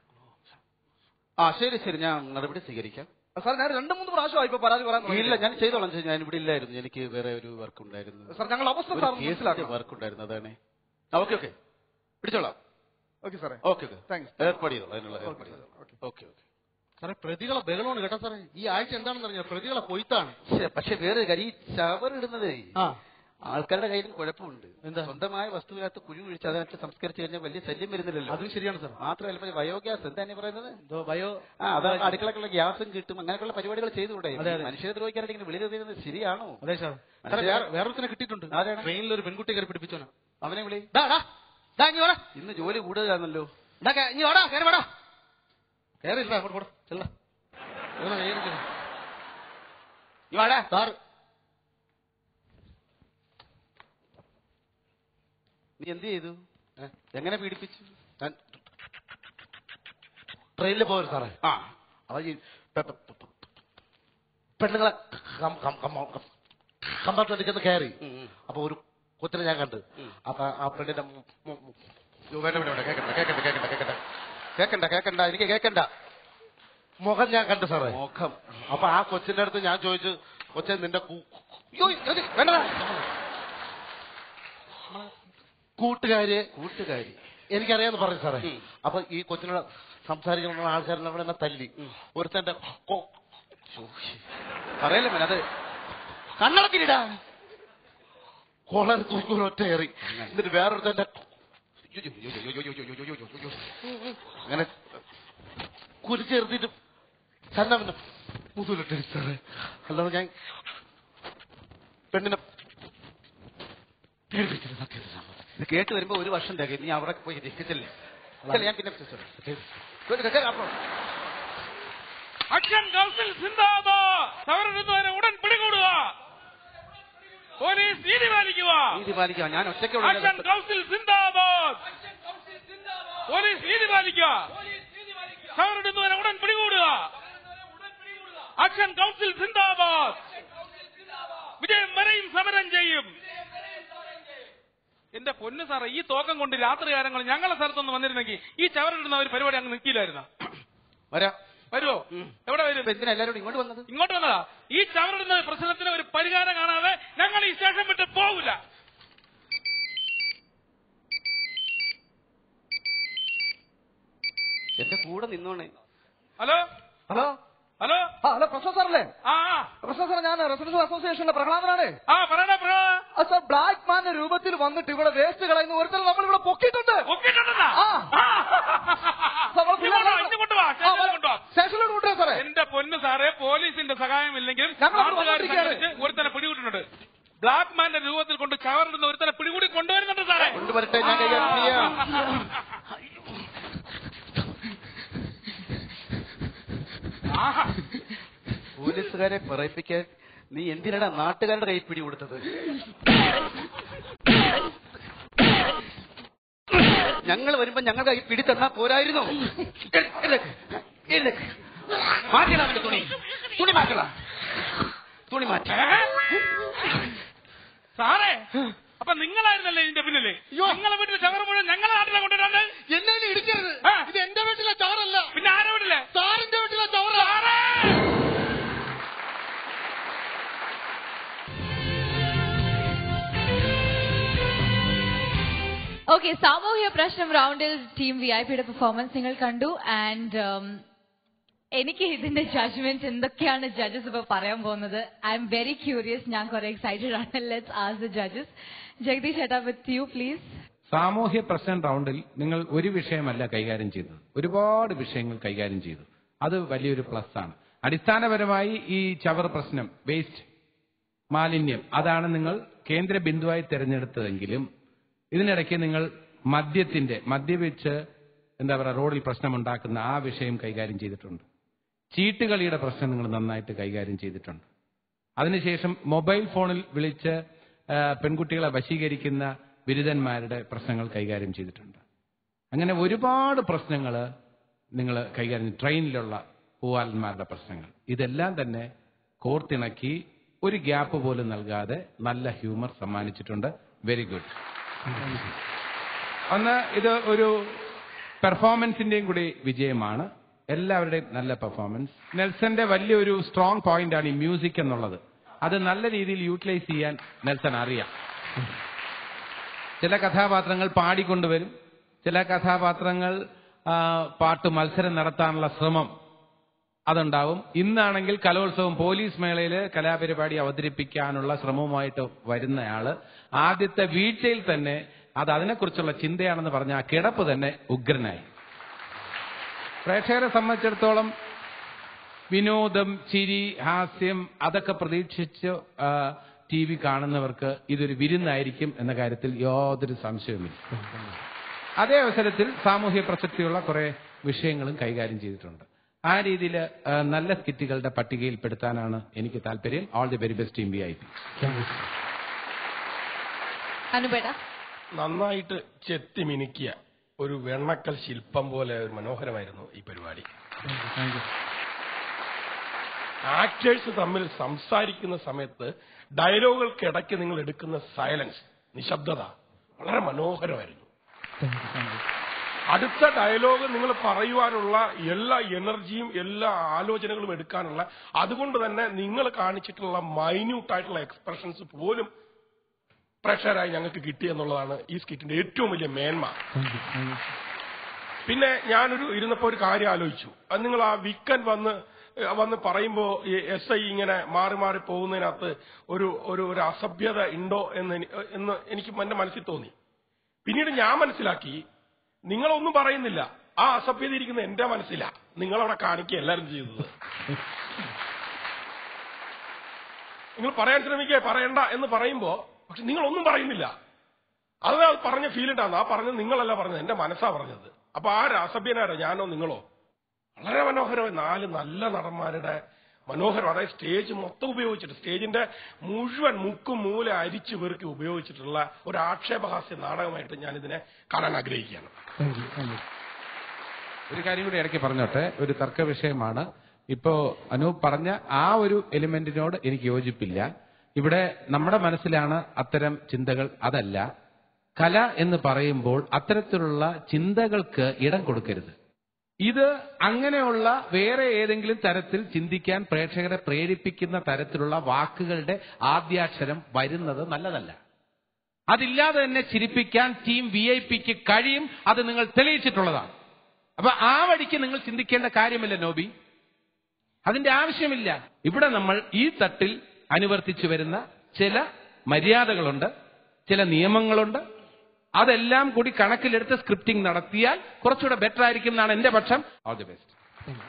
ആ ശരി ശരി ഞാൻ നടപടി സ്വീകരിക്കാം സാർ ഞാൻ രണ്ടു മൂന്ന് പ്രാവശ്യമായി ഇപ്പൊ പരാതി പറയാൻ ഇല്ല ഞാൻ ചെയ്തോളാം ചെയ്തു. ഞാൻ ഇവിടെ ഇല്ലായിരുന്നു എനിക്ക് വേറെ ഒരു വർക്ക് ഉണ്ടായിരുന്നു സാർ ഞങ്ങൾ അവസ്ഥ സാർ മനസ്സിലാക്കണം വർക്ക് ഉണ്ടായിരുന്നു അതാണ് ഓക്കെ ഓക്കെ പിടിച്ചോളാം ഓക്കെ സാറേ ഓക്കെ ഓക്കെ താങ്ക്സ് ഏർപ്പാട് ചെയ്തോളാം അതിനുള്ള ഏർപ്പാട് ചെയ്തോളാം ഓക്കെ ഓക്കെ സാറേ പ്രതികളെ ബഹളമാണ് കേട്ടോ സാറേ ഈ ആഴ്ച എന്താണെന്ന് അറിയാം പ്രതികളെ കൊയ്ത്താണ് പക്ഷേ- പക്ഷെ വേറെ ഒരു കാര്യം ഈ ചവർ ഇടുന്നതേ ആ ആൾക്കാരുടെ കയ്യിലും കുഴപ്പമുണ്ട് എന്താ? സ്വന്തമായ വസ്തുവിനകത്ത് കുഴി കുഴിച്ച് അതിനകത്ത് സംസ്കരിച്ച് കഴിഞ്ഞാൽ വലിയ ശല്യം വരുന്നില്ലല്ലോ അതും ശരിയാണ് സാർ മാത്രമല്ല ഇപ്പൊ ബയോഗ്യാസ് എന്താ നീ പറയുന്നത് എന്തോ ബയോ ആ അത് അടുക്കളക്കുള്ള ഗ്യാസും കിട്ടും അങ്ങനെയൊക്കെയുള്ള പരിപാടികൾ ചെയ്തുകൂടെ അതെ, അതെ. മനുഷ്യരെ ദ്രോഹിക്കാനായിട്ട് ഇങ്ങനെ വെളിയിൽ എറിയുന്നത് ശരിയാണോ അതെ സാർ സാറേ മനുഷ്യ- വേറെ വേറൊരുത്തനെ കിട്ടിയിട്ടുണ്ട് ആരാണ്? ട്രെയിനിൽ ഒരു പെൺകുട്ടി കയറി പിടിപ്പിച്ചോനാ അവനെ വിളി ഡാ ഡാ ഡാ ഇങ്ങ് വാടാ ഇന്ന് ജോലി കൂടുതലാണല്ലോ ഡാ കേ- ഇങ്ങ് വാടാ കയറി വാടാ കയറില്ല അങ്ങോട്ട് പോടാ ചെല്ല ഇവനെ കയ്യിൽ നീ വാടാ സാർ നീ എന്ത് ചെയ്തു എങ്ങനെ പീഡിപ്പിച്ചു ഞാൻ ട്രെയിനിൽ പോയത് സാറേ ആ അവ ഈ പെ- പെ- പെ- പെ- പെണ്ണുങ്ങളെ കം- കം- കം- കം- കമ്പാർട്ട്മെന്റിൽ ചെന്ന് കയറി അപ്പൊ ഒരു കൊച്ചിനെ ഞാൻ കണ്ട് അപ്പൊ ആ പെണ്ണിന്റെ മു- മു- മു- അയ്യോ, വേണ്ട വേണ്ട വേണ്ട കേക്കണ്ട കേക്കണ്ട കേക്കണ്ട കേക്കണ്ട കേക്കണ്ട കേക്കണ്ട എനിക്ക് കേക്കണ്ട മുഖം ഞാൻ കണ്ടു സാറേ മുഖം അപ്പൊ ആ കൊച്ചിന്റെ അടുത്ത് ഞാൻ ചോദിച്ചു കൊച്ചെ നിന്റെ കൂ- അയ്യോ, ഇത് വേണ്ട കൂട്ടുകാര് കൂട്ടുകാരി എനിക്കറിയാന്ന് പറഞ്ഞു സാറേ അപ്പൊ ഈ കൊച്ചിനോട് സംസാരിക്കുന്ന ആൾക്കാരെല്ലാം കൂടെ എന്നെ തല്ലി ഒരുത്തന്റെ കൊ- പറയല്ലേ മോനെ അത് കണ്ണടക്കിലിടാ കോളർ തൂക്കൂർ ഒറ്റ ഏറി എന്നിട്ട് വേറൊരുത്തന്റെ അങ്ങനെ കുരിച്ചെറുത്തിട്ട് തന്നെ പിന്നെ മുതലിട്ട് സാറേ അല്ലാതെ ഞാൻ പെണ്ണിനെ പേടിപ്പിച്ചില്ല സത്യത്തിൽ സമ്മതം. ഇത് കേട്ട് വരുമ്പോ ഒരു വർഷം തികയും നീ അവിടെ പോയി രക്ഷിച്ചല്ലേ അല്ല, ഞാൻ പിന്നെ അക്ഷൻ കൗൺസിൽ സിന്ദാബാദ് സമരനിന്നവരെ ഉടൻ പിടികൂടുക പോലീസ് നീതി പാലിക്കുക നീതി പാലിക്കാം ഞാൻ ഒറ്റയ്ക്ക് അക്ഷൻ കൗൺസിൽ സിന്ദാബാദ് പോലീസ് നീതി പാലിക്കുക സമരനിന്നവരെ ഉടൻ പിടികൂടുക അക്ഷൻ കൗൺസിൽ സിന്ദാബാദ് വിജയം വരെയും സമരം ചെയ്യും എന്റെ പൊന്ന് സാറേ ഈ തോക്കം കൊണ്ട് രാത്രികാലങ്ങൾ ഞങ്ങളെ സ്ഥലത്തൊന്ന് വന്നിരുന്നെങ്കിൽ ഈ ചവറിടുന്ന ഒരു പരിപാടി അങ്ങ് നിൽക്കില്ലായിരുന്ന വരാം വരുമോ എവിടെ വരും എന്തിനാ എല്ലാവരും ഇങ്ങോട്ട് വന്നത് ഇങ്ങോട്ട് വന്നതാ ഈ ചവറിടുന്ന പ്രശ്നത്തിന് ഒരു പരിഹാരം കാണാതെ ഞങ്ങൾ ഈ സ്റ്റേഷൻ വിട്ട് പോകില്ല എന്റെ കൂടെ നിന്നോണേ ഹലോ ഹലോ ഹലോ ആ ഹലോ പ്രശ്നം സാറല്ലേ ആ പ്രശ്നം സാർ ഞാൻ റെസിഡൻഷ്യൽ അസോസിയേഷന്റെ പ്രഹ്ലാദനാണ് ആ പറയണ സാർ ബ്ലാക്ക് മാന്റെ രൂപത്തിൽ വന്നിട്ട് ഇവിടെ വേസ്റ്റ് കളയുന്ന ഒരുത്തരം നമ്മൾ ഇവിടെ പൊക്കിയിട്ടുണ്ട് സ്റ്റേഷനിലോട്ട് കൊണ്ടുവരാ സാറേ എന്റെ പൊന്ന് സാറേ പോലീസിന്റെ സഹായം ഇല്ലെങ്കിലും ഞങ്ങൾ അവിടെ നാട്ടുകാർ വന്നിരിക്കുകയാണ്. സംഘടിച്ച് ഒരുത്തനെ പിടികൂട്ടുന്നുണ്ട് ബ്ലാക്ക് മാന്റെ രൂപത്തിൽ കൊണ്ട് ചവറിടുന്ന ഒരുത്തനെ പിടികൂടി കൊണ്ടുവരുന്നുണ്ട് സാറേ കൊണ്ടുവരട്ടെ ഞാൻ കൈകാര്യം ചെയ്യാം പോലീസുകാരെ പറയിപ്പിക്കാൻ നീ എന്തിനാടാ നാട്ടുകാരുടെ കൈ പിടി കൊടുത്തത് ഞങ്ങൾ വരുമ്പോ ഞങ്ങളുടെ കൈ പിടി തന്നാ പോരായിരുന്നു എഴുന്നേക്ക്, എഴുന്നേക്ക്. മാറ്റണം അവന്റെ തുണി തുണി മാറ്റണം തുണി മാറ്റ സാറേ അപ്പൊ നിങ്ങളായിരുന്നല്ലേ ഇതിന്റെ പിന്നില് നിങ്ങളെ വീട്ടിൽ ചവറ് മുഴുവൻ ഞങ്ങളെ നാട്ടിലെ കൊണ്ടുവരാണ്ട് എന്നെ ഇനി ഇടിക്കരുത് ഇത് എന്റെ വീട്ടിലെ ചവറല്ല പിന്നെ ആരുടെ വീട്ടിലെ സാറിന്റെ വീട്ടിലെ ചവറ ഓക്കെ സാമൂഹ്യ പ്രശ്നം റൗണ്ടിൽ ടീം വി ഐ പിയുടെ പെർഫോമൻസ് നിങ്ങൾ കണ്ടു ആൻഡ് എനിക്ക് ഇതിന്റെ ജഡ്ജ്മെന്റ് എന്തൊക്കെയാണ് ജഡ്ജസ് ഇപ്പൊ പറയാൻ പോകുന്നത് ഐ എം വെരി ക്യൂരിയസ് ഞാൻ കുറെ എക്സൈറ്റഡ് ആണ് let's ask the judges Jagadish ചേട്ടാ വിത്ത് യു പ്ലീസ് സാമൂഹ്യ പ്രശ്നം റൗണ്ടിൽ നിങ്ങൾ ഒരു വിഷയമല്ല കൈകാര്യം ചെയ്തത് ഒരുപാട് വിഷയങ്ങൾ കൈകാര്യം ചെയ്തു അത് വലിയൊരു പ്ലസ് ആണ് അടിസ്ഥാനപരമായി ഈ ചവർ പ്രശ്നം വേസ്റ്റ് മാലിന്യം അതാണ് നിങ്ങൾ കേന്ദ്ര ബിന്ദുവായി തിരഞ്ഞെടുത്തതെങ്കിലും ഇതിനിടയ്ക്ക് നിങ്ങൾ മദ്യത്തിന്റെ മദ്യപിച്ച് എന്താ പറയുക റോഡിൽ പ്രശ്നമുണ്ടാക്കുന്ന ആ വിഷയം കൈകാര്യം ചെയ്തിട്ടുണ്ട് ചീട്ടുകളിയുടെ പ്രശ്നം നിങ്ങൾ നന്നായിട്ട് കൈകാര്യം ചെയ്തിട്ടുണ്ട് അതിനുശേഷം മൊബൈൽ ഫോണിൽ വിളിച്ച് ആ, പെൺകുട്ടികളെ വശീകരിക്കുന്ന ബിരുദന്മാരുടെ പ്രശ്നങ്ങൾ കൈകാര്യം ചെയ്തിട്ടുണ്ട് അങ്ങനെ ഒരുപാട് പ്രശ്നങ്ങൾ നിങ്ങൾ കൈകാര്യം ട്രെയിനിലുള്ള പൂവാലന്മാരുടെ പ്രശ്നങ്ങൾ ഇതെല്ലാം തന്നെ കോർത്തിണക്കി ഒരു ഗ്യാപ്പ് പോലും നൽകാതെ നല്ല ഹ്യൂമർ സമ്മാനിച്ചിട്ടുണ്ട് വെരി ഗുഡ് ഒന്ന് ഇത് ഒരു പെർഫോമൻസിന്റെയും കൂടി വിജയമാണ് എല്ലാവരുടെയും നല്ല പെർഫോമൻസ് നെൽസന്റെ വലിയൊരു സ്ട്രോങ് പോയിന്റ് ആണ് ഈ മ്യൂസിക് എന്നുള്ളത് അത് നല്ല രീതിയിൽ യൂട്ടിലൈസ് ചെയ്യാൻ നെൽസൺ അറിയാം ചില കഥാപാത്രങ്ങൾ പാടിക്കൊണ്ടുവരും ചില കഥാപാത്രങ്ങൾ ആ, പാട്ട് മത്സരം നടത്താനുള്ള ശ്രമം അതുണ്ടാവും ഇന്നാണെങ്കിൽ കലോത്സവം പോലീസ് മേളയില് കലാപരിപാടി അവതരിപ്പിക്കാനുള്ള ശ്രമവുമായിട്ട് വരുന്നയാള് ആദ്യത്തെ വീഴ്ചയിൽ തന്നെ അത് അതിനെക്കുറിച്ചുള്ള ചിന്തയാണെന്ന് പറഞ്ഞ ആ കിടപ്പ് തന്നെ ഉഗ്രനായി പ്രേക്ഷകരെ സംബന്ധിച്ചിടത്തോളം വിനോദം ചിരി ഹാസ്യം അതൊക്കെ പ്രതീക്ഷിച്ച് ടി വി കാണുന്നവർക്ക് ഇതൊരു വിരുന്നായിരിക്കും എന്ന കാര്യത്തിൽ യാതൊരു സംശയവുമില്ല അതേ അവസരത്തിൽ സാമൂഹ്യ പ്രസക്തിയുള്ള കുറെ വിഷയങ്ങളും കൈകാര്യം ചെയ്തിട്ടുണ്ട് ആ രീതിയിൽ നല്ല സ്കിറ്റുകളുടെ പട്ടികയിൽപ്പെടുത്താനാണ് എനിക്ക് താല്പര്യം all the very best team V I P അനുപേട്ട നന്നായിട്ട് ചെത്തി മിനുക്കിയ ഒരു വെണ്ണക്കൽ ശില്പം പോലെ ഒരു മനോഹരമായിരുന്നു ഈ പരിപാടി ആക്ടേഴ്സ് തമ്മിൽ സംസാരിക്കുന്ന സമയത്ത് ഡയലോഗുകൾക്കിടയ്ക്ക് നിങ്ങൾ എടുക്കുന്ന സൈലൻസ് നിശബ്ദത വളരെ മനോഹരമായിരുന്നു അടുത്ത ഡയലോഗ് നിങ്ങൾ പറയുവാനുള്ള എല്ലാ എനർജിയും എല്ലാ ആലോചനകളും എടുക്കാനുള്ള അതുകൊണ്ട് തന്നെ നിങ്ങൾ കാണിച്ചിട്ടുള്ള മൈന്യൂട്ട് ആയിട്ടുള്ള എക്സ്പ്രഷൻസ് പോലും പ്രേക്ഷകരായി ഞങ്ങൾക്ക് കിട്ടി എന്നുള്ളതാണ് ഈ സ്കിറ്റിന്റെ ഏറ്റവും വലിയ മേന്മ പിന്നെ ഞാനൊരു ഇരുന്നപ്പോ ഒരു കാര്യം ആലോചിച്ചു അത് നിങ്ങൾ ആ വിക്കൻ വന്ന് ഏഹ്, വന്ന് പറയുമ്പോ ഈ എസ് ഐ ഇങ്ങനെ മാറി മാറി പോകുന്നതിനകത്ത് ഒരു ഒരു ഒരു അസഭ്യത ഉണ്ടോ എന്ന് എനി- എന്ന് എനിക്ക് എന്റെ മനസ്സിൽ തോന്നി പിന്നീട് ഞാൻ മനസ്സിലാക്കി നിങ്ങളൊന്നും പറയുന്നില്ല ആ അസഭ്യത ഇരിക്കുന്ന എന്റെ മനസ്സിലാ നിങ്ങളവിടെ കാണിക്കുക എല്ലാരും ചെയ്തത് നിങ്ങൾ പറയാൻ ശ്രമിക്കുക പറയണ്ട എന്ന് പറയുമ്പോ പക്ഷെ നിങ്ങളൊന്നും പറയുന്നില്ല അത് ആ പറഞ്ഞ ഫീൽ ഉണ്ടാകുന്നു ആ പറഞ്ഞത് നിങ്ങളല്ല പറഞ്ഞത് എന്റെ മനസ്സാ പറഞ്ഞത് അപ്പൊ ആരാ അസഭ്യനാരാ ഞാനോ നിങ്ങളോ വളരെ മനോഹരമായി നാല് നല്ല നടന്മാരുടെ മനോഹരം അതായത് സ്റ്റേജ് മൊത്തം ഉപയോഗിച്ചിട്ട് സ്റ്റേജിന്റെ മുഴുവൻ മുക്കും മൂല അരിച്ചു പെറുക്കി ഉപയോഗിച്ചിട്ടുള്ള ഒരു ആക്ഷേപഹാസ്യ നാടകമായിട്ട് ഞാൻ ഇതിനെ കാണാൻ ആഗ്രഹിക്കുകയാണ് ഒരു കാര്യം കൂടി ഇടയ്ക്ക് പറഞ്ഞോട്ടെ ഒരു തർക്ക വിഷയമാണ് ഇപ്പോ അനൂപ് പറഞ്ഞ ആ ഒരു എലിമെന്റിനോട് എനിക്ക് യോജിപ്പില്ല ഇവിടെ നമ്മുടെ മനസ്സിലാണ് അത്തരം ചിന്തകൾ അതല്ല കല എന്ന് പറയുമ്പോൾ അത്തരത്തിലുള്ള ചിന്തകൾക്ക് ഇടം കൊടുക്കരുത് ഇത് അങ്ങനെയുള്ള വേറെ ഏതെങ്കിലും തരത്തിൽ ചിന്തിക്കാൻ പ്രേക്ഷകരെ പ്രേരിപ്പിക്കുന്ന തരത്തിലുള്ള വാക്കുകളുടെ ആദ്യാക്ഷരം വരുന്നത് നല്ലതല്ല അതില്ലാതെ തന്നെ ചിരിപ്പിക്കാൻ ടീം വി ഐ പിക്ക് കഴിയും അത് നിങ്ങൾ തെളിയിച്ചിട്ടുള്ളതാണ് അപ്പൊ ആ വഴിക്ക് നിങ്ങൾ ചിന്തിക്കേണ്ട കാര്യമില്ല നോബി അതിന്റെ ആവശ്യമില്ല ഇവിടെ നമ്മൾ ഈ തട്ടിൽ അനുവർത്തിച്ചു വരുന്ന ചില മര്യാദകളുണ്ട് ചില നിയമങ്ങളുണ്ട് അതെല്ലാം കൂടി കണക്കിലെടുത്ത് സ്ക്രിപ്റ്റിംഗ് നടത്തിയാൽ കുറച്ചുകൂടെ ബെറ്റർ ആയിരിക്കും എന്നാണ് എന്റെ പക്ഷം ഓൾ ദി ബെസ്റ്റ്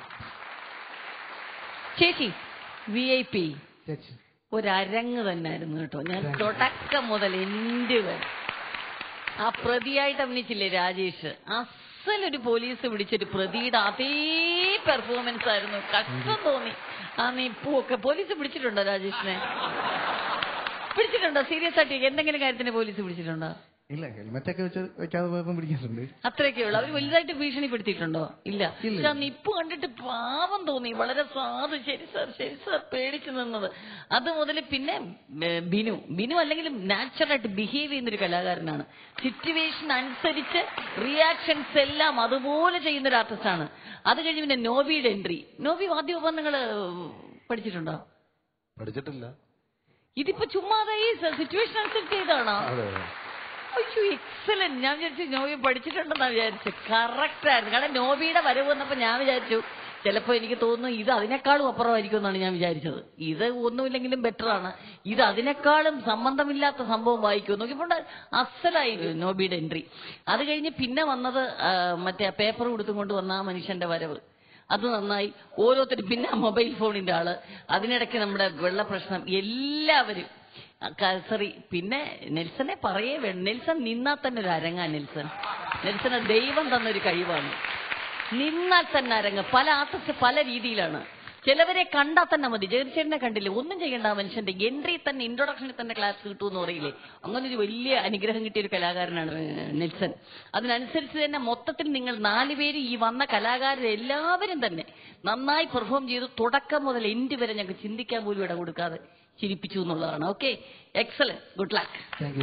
ചേച്ചി വി ഐ പി ഒരരങ്ങ് തന്നെയായിരുന്നു കേട്ടോ ഞാൻ തുടക്കം മുതൽ എന്റെ വരെ ആ പ്രതിയായിട്ട് അഭിനയിച്ചില്ലേ രാജേഷ് അസലൊരു പോലീസ് പിടിച്ചൊരു പ്രതിയുടെ അതേ പെർഫോമൻസ് ആയിരുന്നു കഷ്ടം തോന്നി ആ നിപ്പുമൊക്കെ പോലീസ് പിടിച്ചിട്ടുണ്ടോ രാജേഷിനെ പിടിച്ചിട്ടുണ്ടോ സീരിയസ് ആയിട്ട് എന്തെങ്കിലും കാര്യത്തിന് പോലീസ് പിടിച്ചിട്ടുണ്ടോ ഇല്ല ഹെൽമെറ്റ് ഒക്കെ വെച്ച് വെക്കാതെ പോയപ്പോൾ പിടിക്കാറുണ്ട് അത്രയൊക്കെ ഉള്ളു അവർ വലുതായിട്ട് ഭീഷണിപ്പെടുത്തിയിട്ടുണ്ടോ ഇല്ല പക്ഷെ ആ നിപ്പ് കണ്ടിട്ട് പാവം തോന്നി വളരെ സാധു ശരി സാർ ശരി സാർ പേടിച്ചു നിന്നത് അത് മുതൽ പിന്നെ ഏ, ബിനു ബിനു അല്ലെങ്കിൽ നാച്ചുറലായിട്ട് ബിഹേവ് ചെയ്യുന്ന ഒരു കലാകാരനാണ് സിറ്റുവേഷൻ അനുസരിച്ച് റിയാക്ഷൻസ് എല്ലാം അതുപോലെ ചെയ്യുന്ന ഒരു ആർട്ടിസ്റ്റാണ് അത് കഴിഞ്ഞ് പിന്നെ നോബിയുടെ എൻട്രി നോബി വാദ്യോപകരണങ്ങൾ പഠിച്ചിട്ടുണ്ടോ പഠിച്ചിട്ടില്ല ഇതിപ്പോ ചുമ്മാതെ ഈ സിറ്റുവേഷൻ അനുസരിച്ച് ചെയ്താണോ അതെ അതെ അയ്യോ എക്സലന്റ് ഞാൻ വിചാരിച്ചു നോബി പഠിച്ചിട്ടുണ്ടെന്നാ വിചാരിച്ചു കറക്റ്റ് ആയിരുന്നു കാരണം നോബിയുടെ വരവ് വന്നപ്പോ ഞാൻ വിചാരിച്ചു ചിലപ്പോ എനിക്ക് തോന്നുന്നു ഇത് അതിനേക്കാളും അപ്പുറമായിരിക്കും എന്നാണ് ഞാൻ വിചാരിച്ചത് ഇത് ഒന്നുമില്ലെങ്കിലും ബെറ്റർ ആണ് ഇത് അതിനേക്കാളും സംബന്ധമില്ലാത്ത സംഭവം വായിക്കും നോക്കിയപ്പോൾ അസലായി നോബിയുടെ എൻട്രി അത് കഴിഞ്ഞ് പിന്നെ വന്നത് ആ, മറ്റേ പേപ്പർ കൊടുത്തും കൊണ്ട് വന്ന ആ മനുഷ്യന്റെ വരവ് അത് നന്നായി ഓരോരുത്തരും പിന്നെ മൊബൈൽ ഫോണിന്റെ ആള് അതിനിടയ്ക്ക് നമ്മുടെ വെള്ള പ്രശ്നം എല്ലാവരും സോറി പിന്നെ നെൽസനെ പറയേ വേണം നെൽസൺ നിന്നാൽ തന്നെ ഒരു അരങ്ങാ നെൽസൺ നെൽസന് ദൈവം തന്നൊരു കഴിവാണ് നിന്നാൽ തന്നെ അരങ്ങ് പല ആർട്ടിസ്റ്റ് പല രീതിയിലാണ് ചിലവരെ കണ്ടാൽ തന്നെ മതി ജയചേട്ടനെ കണ്ടില്ലേ ഒന്നും ചെയ്യേണ്ട ആ മനുഷ്യന്റെ എൻട്രി തന്നെ ഇൻട്രൊഡക്ഷനിൽ തന്നെ ക്ലാസ് കിട്ടുമെന്ന് പറയില്ലേ അങ്ങനെ ഒരു വലിയ അനുഗ്രഹം കിട്ടിയ ഒരു കലാകാരനാണ് ഏഹ്, നെൽസൺ അതിനനുസരിച്ച് തന്നെ മൊത്തത്തിൽ നിങ്ങൾ നാലുപേര് ഈ വന്ന കലാകാരർ എല്ലാവരും തന്നെ നന്നായി പെർഫോം ചെയ്ത് തുടക്കം മുതൽ എൻഡ് വരെ ഞങ്ങൾക്ക് ചിന്തിക്കാൻ പോലും ഇട കൊടുക്കാതെ ചിരിപ്പിച്ചു എന്നുള്ളതാണ് okay excellent good luck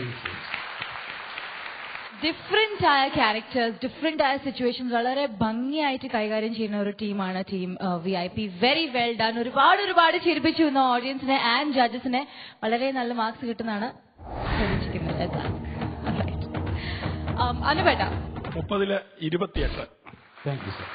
different ആയ ക്യാരക്ടേഴ്സ് ഡിഫറെന്റ് ആയ സിറ്റുവേഷൻസ് വളരെ ഭംഗിയായിട്ട് കൈകാര്യം ചെയ്യുന്ന ഒരു ടീമാണ് team V I P very well done ഒരുപാട് ഒരുപാട് ചിരിപ്പിച്ചു ഇന്ന് ഓഡിയൻസിനെ ആൻഡ് ജഡ്ജസിനെ വളരെ നല്ല മാർക്സ് കിട്ടുന്നതാണ് പ്രതീക്ഷിക്കുന്നത് അനുപേട്ട മുപ്പതില് ഇരുപത്തിയെട്ട് താങ്ക് യു സർ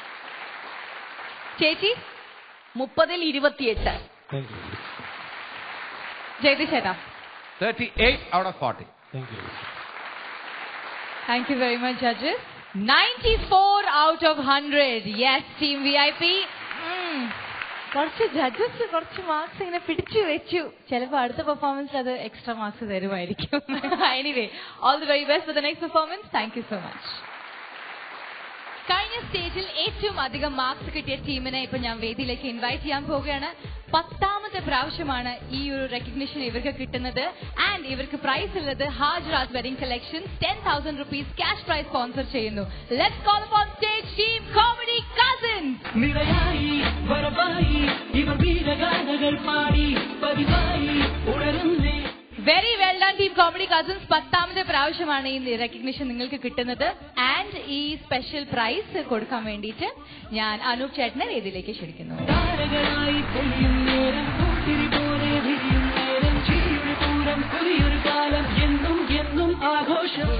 ചേച്ചി മുപ്പതിൽ ഇരുപത്തിയെട്ട് താങ്ക് യു ജയതി ചേട്ടാ thirty eight out of forty thank you Thank you very much, judges. 94 out of 100. Yes, Team VIP. Mm. കുറച്ച് ജഡ്ജസ് കുറച്ച് മാർക്സ് ഇങ്ങനെ പിടിച്ചു വെച്ചു ചിലപ്പോൾ അടുത്ത പെർഫോമൻസ് അത് എക്സ്ട്രാ മാർക്സ് തരുമായിരിക്കും anyway all the very best for the next performance thank you so much കഴിഞ്ഞ സ്റ്റേജിൽ ഏറ്റവും അധികം മാർക്സ് കിട്ടിയ ടീമിനെ ഇപ്പൊ ഞാൻ വേദിയിലേക്ക് ഇൻവൈറ്റ് ചെയ്യാൻ പോവുകയാണ് പത്താമത്തെ പ്രാവശ്യമാണ് ഈ ഒരു റെക്കഗ്നിഷൻ ഇവർക്ക് കിട്ടുന്നത് ആൻഡ് ഇവർക്ക് പ്രൈസ് ഉള്ളത് Hajra's wedding collection ten thousand rupees cash prize sponsor ചെയ്യുന്നു let's call on stage team comedy cousins നിറയായി വരവായി ഇവർ വീരഗാഥകൾ പാടി പതിവായി ഉണരുന്നേ very well done team comedy cousins പത്താമത്തെ പ്രാവശ്യമാണ് ഈ റെക്കഗ്നിഷൻ നിങ്ങൾക്ക് കിട്ടുന്നത് ആൻഡ് ഈ സ്പെഷ്യൽ പ്രൈസ് കൊടുക്കാൻ വേണ്ടിയിട്ട് ഞാൻ അനൂപ് ചേട്ടനെ വേദിയിലേക്ക് ക്ഷണിക്കുന്നു താരകളായി പൊലിയും നേരം പൂത്തിരി പോലെ വിരിയും നേരം ചിരിയുടെ പൂരം പുതിയൊരു കാലം എന്നും എന്നും ആഘോഷം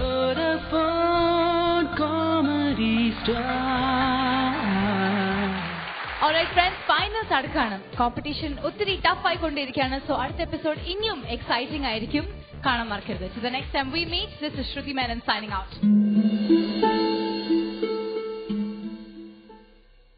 comedy star alright friends finals അടുക്കാണ് കോമ്പറ്റീഷൻ ഒത്തിരി ടഫ് ആയിക്കൊണ്ടിരിക്കുകയാണ് സോ അടുത്ത എപ്പിസോഡ് ഇനിയും എക്സൈറ്റിംഗ് ആയിരിക്കും കാണാൻ മറക്കരുത് to the next time we meet this is Shruti Menon signing out